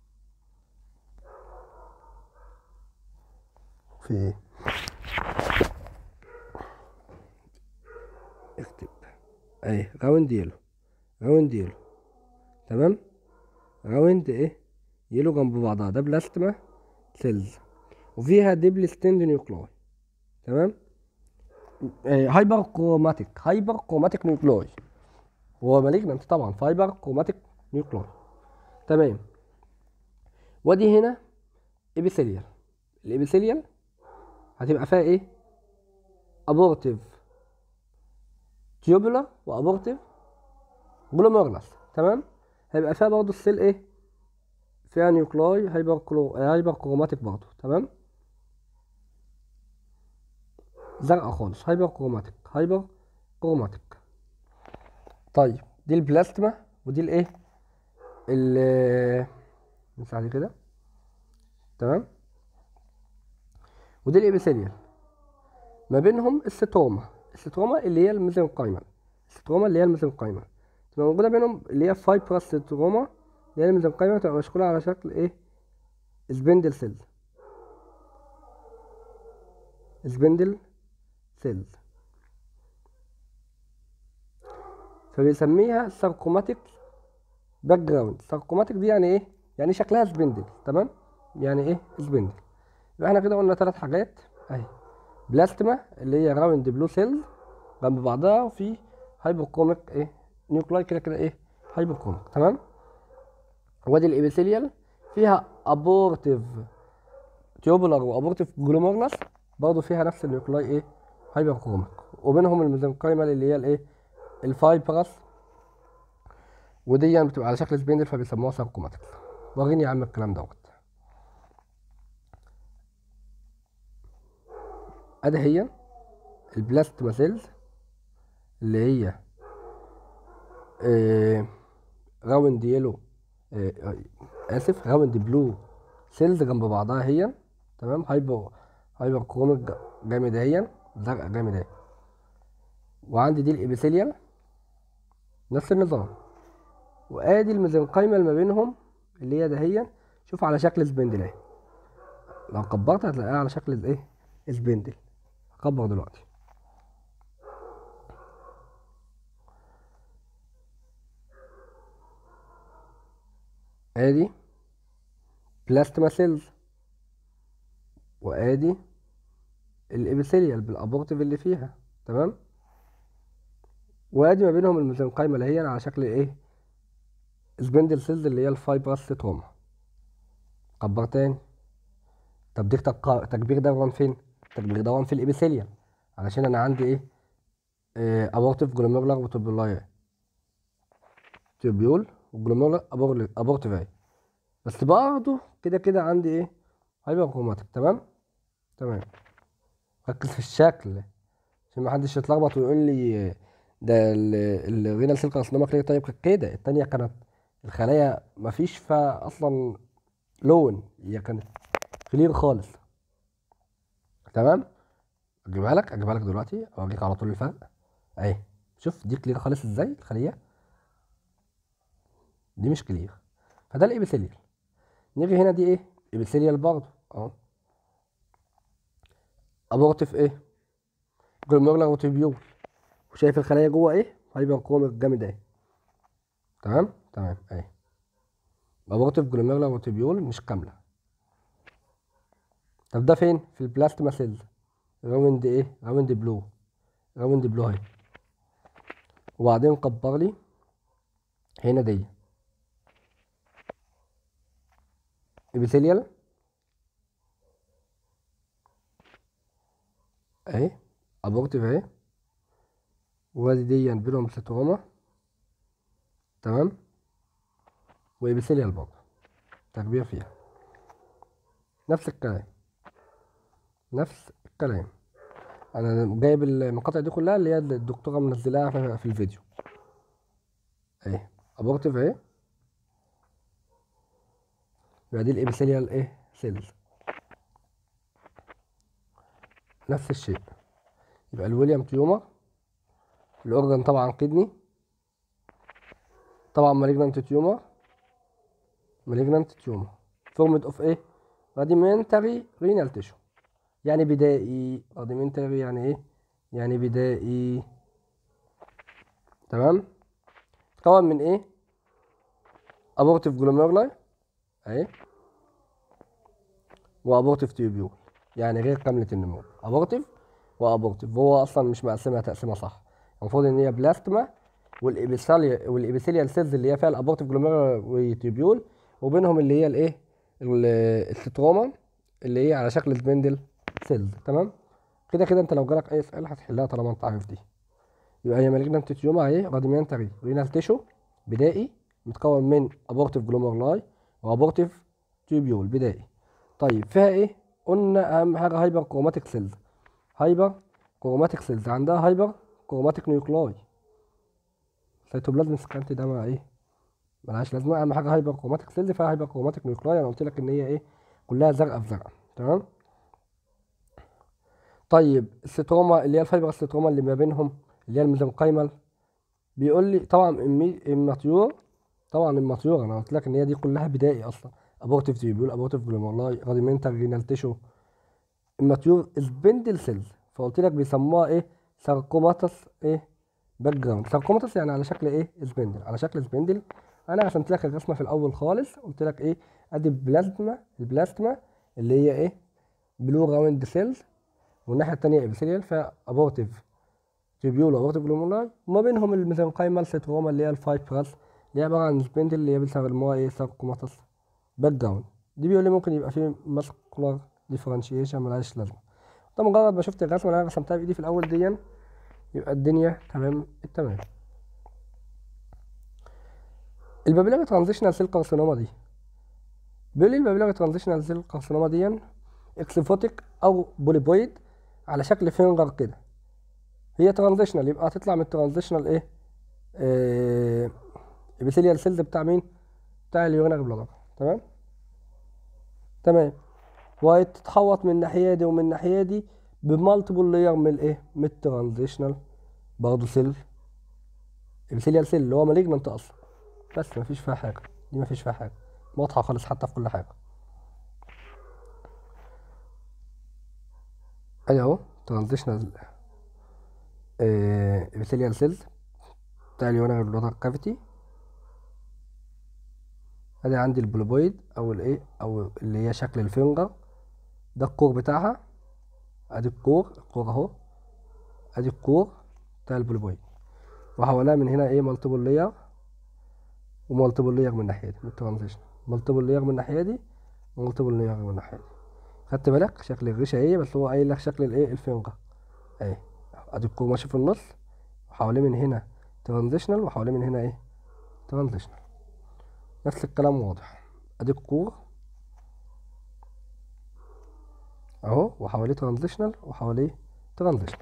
S1: في ايه اكتب اهي راوند يلو راوند يلو تمام راوند ايه يلو جنب بعضها ده بلاستما سيلز وفيها ديبل ستيند نيوكلاي تمام هايبر كروماتيك هايبر كروماتيك نيوكلاي هو مالجنانت طبعا فايبر كروماتيك نيوكلاي تمام ودي هنا ابيثيليال الابيثيليال هتبقى فيها ايه ابورتيف تيوبولار وابورتيف جلوميرولس تمام هيبقى فيها برضه السيل ايه فيها نيوكلاي هايبر كلو هايبر كروماتيك برضه تمام زرقاء خالص هايبر كروماتيك هايبر كروماتيك طيب دي البلاستما ودي الايه ال نمسح دي كده تمام ودي الابيثيليال ما بينهم الستروما الستروما اللي هي الميزنقايمال الستروما اللي هي الميزنقايمال تبقى موجوده بينهم اللي هي فايبرس ستروما اللي هي الميزنقايمال تبقى مشكوله على شكل ايه سبندل سيلز سبندل سيلز فبيسميها ساركوماتيك باك جراوند ساركوماتيك دي يعني ايه يعني شكلها سبندل تمام يعني ايه سبندل يبقى احنا كده قلنا ثلاث حاجات اهي بلاستما اللي هي راوند بلو سيلز جنب بعضها وفي هايبوكروميك ايه نيوكلاي كده كده ايه هايبوكروميك تمام وادي الابيثيليال فيها ابورتيف تيوبولار وابورتيف جلوميرولس برضه فيها نفس النيوكلاي ايه هايبوكروميك وبينهم الميزنكايمال اللي هي الايه الفايبرس ودي بتبقى على شكل سبندل فبيسموها ساركوماتكس وريني يا عم الكلام دوت ادي هي البلاستما سيلز اللي هي آه راوند يلو آه آه، اسف راوند بلو سيلز جنب بعضها هي تمام هايبر هايبر كروميك جامد اهي زرقاء جامد اهي وعندي دي الابيثيليال نفس النظام وادي الميزنقايمة اللي ما بينهم اللي هي دهيا شوف على شكل سبندل اهي لو كبرت هتلاقيها على شكل ايه سبندل هكبر دلوقتي ادي بلاستما سيلز وادي الابيثيليال بالابورتيف اللي فيها تمام وادي ما بينهم الميزنقايمة اللي هي على شكل ايه سبندل سيلز اللي هي الفايبرس تروما كبر تاني طب دي تق- تكبير دوران فين تكبير دوران في الابيثيليال علشان انا عندي ايه ابورتيف جلوميرولار وتوبولاي تيوبيول وجلوميرولار ابورتيف اهي بس برضه كده كده عندي ايه هايبر كروماتيك تمام تمام ركز في الشكل عشان ما حدش يتلخبط ويقول لي ده الرينال سيل كارسينوما كلير طيب كانت كده التانية كانت الخلايا مفيش فيها اصلا لون هي كانت كلير خالص تمام اجيبها لك اجيبها لك دلوقتي اوريك على طول الفرق اهي شوف دي كلير خالص ازاي الخليه دي مش كلير فده الابيثيليال نيجي هنا دي ايه ابيثيليال برضه اهو ابورتيف ايه جلوميرولار وتيبيول وشايف الخلايا جوه ايه هايبر كروميك جامد اهي تمام تمام اهي ابورتيف جلوميرولار وتيبيول مش كامله طب ده فين في البلاستما سيلز راوند ايه راوند بلو راوند بلو اهي وبعدين كبر لي هنا دي ابيثيليال اهي ابورتيف اهي وادي دي بينهم ستروما تمام وابيثيليال برضه تربية فيها نفس الكلام نفس الكلام انا جايب المقاطع دي كلها اللي هي الدكتوره منزلاها في- في الفيديو اهي ابورتيف اهي يبقى دي الابيثيليال ايه سيلز نفس الشيء يبقى الويليام تيومر الاورجن طبعا كدني طبعا مالجنانت تيومر مالجنانت تيومر فورمد اوف ايه راديمنتري رينال تيشو يعني بدائي راديمنتري يعني ايه يعني بدائي تمام تكون من ايه ابورتيف جلوميرولاي اهي وابورتيف تيوبيول يعني غير كاملة النمو ابورتيف وابورتيف هو اصلا مش مقسمها تقسيمه صح المفروض ان هي بلاستما والابيثيليا والابيثيليال سيلز اللي هي فيها الابورتيف جلوميرولاي وتيوبيول وبينهم اللي هي الايه ال- الستروما اللي هي على شكل سبندل سيلز تمام كده كده انت لو جالك اي سؤال هتحلها طالما انت عارف دي يبقى هي مالجنانت تيوما اهي راديمنتري رينال تيشو بدائي متكون من ابورتيف جلوميرولاي وابورتيف تيوبيول بدائي طيب فيها ايه قلنا اهم حاجه هايبر كروماتيك سيلز هايبر كروماتيك سيلز عندها هايبر كروماتيك نيوكلاي سيتوبلازم سكانتي ده ما ايه ملهاش لازمه اهم حاجه هايبر كروماتيك سيلز فيها هايبر كروماتيك نيوكلاي انا قلت لك ان هي ايه كلها زرقاء في زرقاء تمام طيب الستروما اللي هي الفايبر الستروما اللي ما بينهم اللي هي الميزنقايمال بيقول لي طبعا الماتيور طبعا الماتيور انا قلت لك ان هي دي كلها بدائي اصلا ابورتيف تيوبيول ابورتيف جلومولاي راديمنتال رينال تيشو الماتيور سبندل سيلز فقلت لك بيسموها ايه ساركوماتس ايه باك جراوند ساركوماتس يعني على شكل ايه سبندل على شكل سبندل انا رسمت لك الرسمه في الاول خالص قلت لك ايه ادي البلازما البلازما اللي هي ايه بلو راوند سيلز والناحيه التانية ابيثيليال فيها ابورتيف تيبيول وابورتيف جلومولاي وما بينهم الميزنقايمال سيتروما اللي هي الفايبرس اللي هي عباره عن سبندل اللي هي بيسموها ايه ساركوماتس باك جراوند دي بيقول لي ممكن يبقى فيه ماسكولار ديفرنشيشن ملهاش لازمه ده مجرد ما شفت الرسمه اللي انا رسمتها بايدي في الاول دي يبقى الدنيا تمام التمام البابيلاري ترانزيشنال سيل كارسينوما دي بيقول لي البابيلاري ترانزيشنال سيل كارسينوما دي اكسفوتيك او بوليبويد على شكل فينجر كده هي ترانزيشنال يبقى هتطلع من الترانزيشنال ايه آه ابيثيليال سيلز بتاع مين بتاع اليورينري بلادر تمام تمام وهتتحوط من الناحيه دي ومن الناحيه دي بمالتيبل لاير من الايه من الترانزيشنال برضه سيل ابيثيليال سيل اللي هو مالجننت اصلا بس مفيش فيها حاجه دي مفيش فيها حاجه واضحه خالص حتى في كل حاجه ادي اهو ترانزيشنال ابيثيليال سيلز بتاع اليونر بلوتر كافيتي ادي عندي البلوبويد او الايه او اللي هي شكل الفينجر ده الكور بتاعها ادي الكور الكور اهو ادي الكور بتاع البلوبويد وحواليها من هنا ايه مالتيبل لاير ومالتيبل لاير من الناحيه دي من الترانزيشن مالتيبل لاير من الناحيه دي ومالتيبل لاير من الناحيه دي خدت بالك شكل الريشه ايه بس هو قايل لك شكل الايه الفينجر اهي ادي الكور ماشي في النص وحواليه من هنا ترانزيشنال وحواليه من هنا ايه ترانزيشنال نفس الكلام واضح ادي الكور اهو وحواليه ترانزيشنال وحواليه ترانزيشنال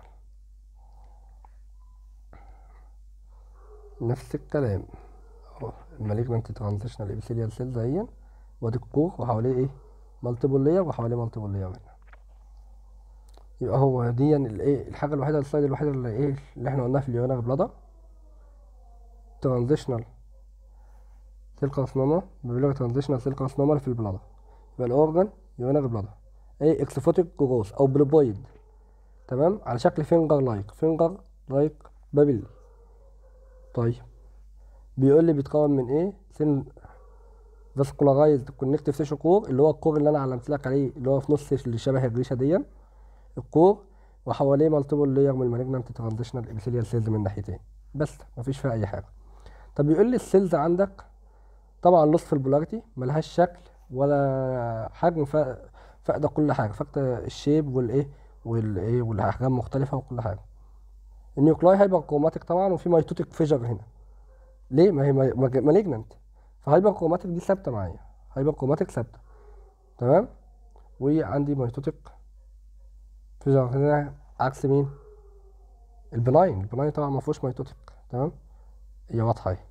S1: نفس الكلام اهو المالجنت ترانزيشنال ابيثيليال سيلز اهي وادي الكور وحواليه ايه مالتيبل لاير وحواليه مالتيبل لاير هنا يبقى هو دي الايه الحاجه الوحيده السلايد الوحيده اللي ايه اللي احنا قلناها في اليونر بلادا ترانزيشنال سيل كارسنوما بيقول لك ترانزيشنال سيل كارسنوما في البلادا يبقى الاورجن يونر بلادا ايه اكسفوتيك جروس او بلوبويد تمام على شكل فينجر لايك فينجر لايك بابيلي طيب بيقول لي بيتكون من ايه سن فاسكولارايزد كونكتيف تيشو كور اللي هو الكور اللي انا علمت لك عليه اللي هو في نص اللي شبه الريشه دي الكور وحواليه مالتيبل لاير من المالجنانت ترانزيشنال ابيثيليال سيلز من ناحيتين بس مفيش فيها اي حاجه طب بيقول لي السيلز عندك طبعا لوس في البولاريتي ملهاش شكل ولا حجم فاقده كل حاجه فاقده الشيب والايه والايه والاحجام مختلفه وكل حاجه النيوكلاي هايبر كروماتيك طبعا وفي مايتوتيك فيجر هنا ليه ما هي مالجنانت فهايبر كروماتيك دي ثابته معايا هايبر كروماتيك ثابته تمام وعندي مايتوتيك فيجر هنا عكس مين البناين البناين طبعا ما فيهوش مايتوتيك تمام هي واضحه اهي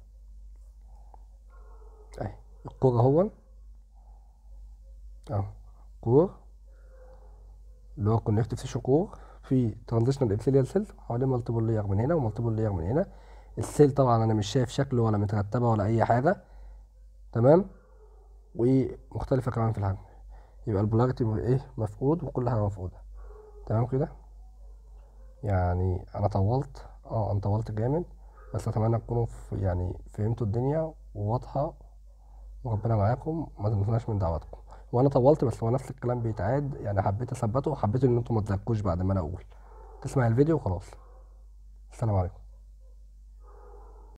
S1: اهي الكور اهو اهو كور اللي هو كونكتيف تيشو كور في ترانزيشنال ابيثيليال سيلز حواليه مالتيبل لاير من هنا ومالتيبل لاير من هنا السيل طبعا انا مش شايف شكله ولا مترتبه ولا اي حاجه تمام ومختلفه كمان في الحجم يبقى البولاريتي ايه مفقود وكل حاجه مفقوده تمام كده يعني انا طولت اه انا طولت جامد بس اتمنى تكونوا يعني فهمتوا الدنيا وواضحه وربنا معاكم ما تنسوناش من دعواتكم وانا طولت بس هو نفس الكلام بيتعاد يعني حبيت اثبته وحبيت ان انتم ما تزكوش بعد ما انا اقول تسمع الفيديو وخلاص السلام عليكم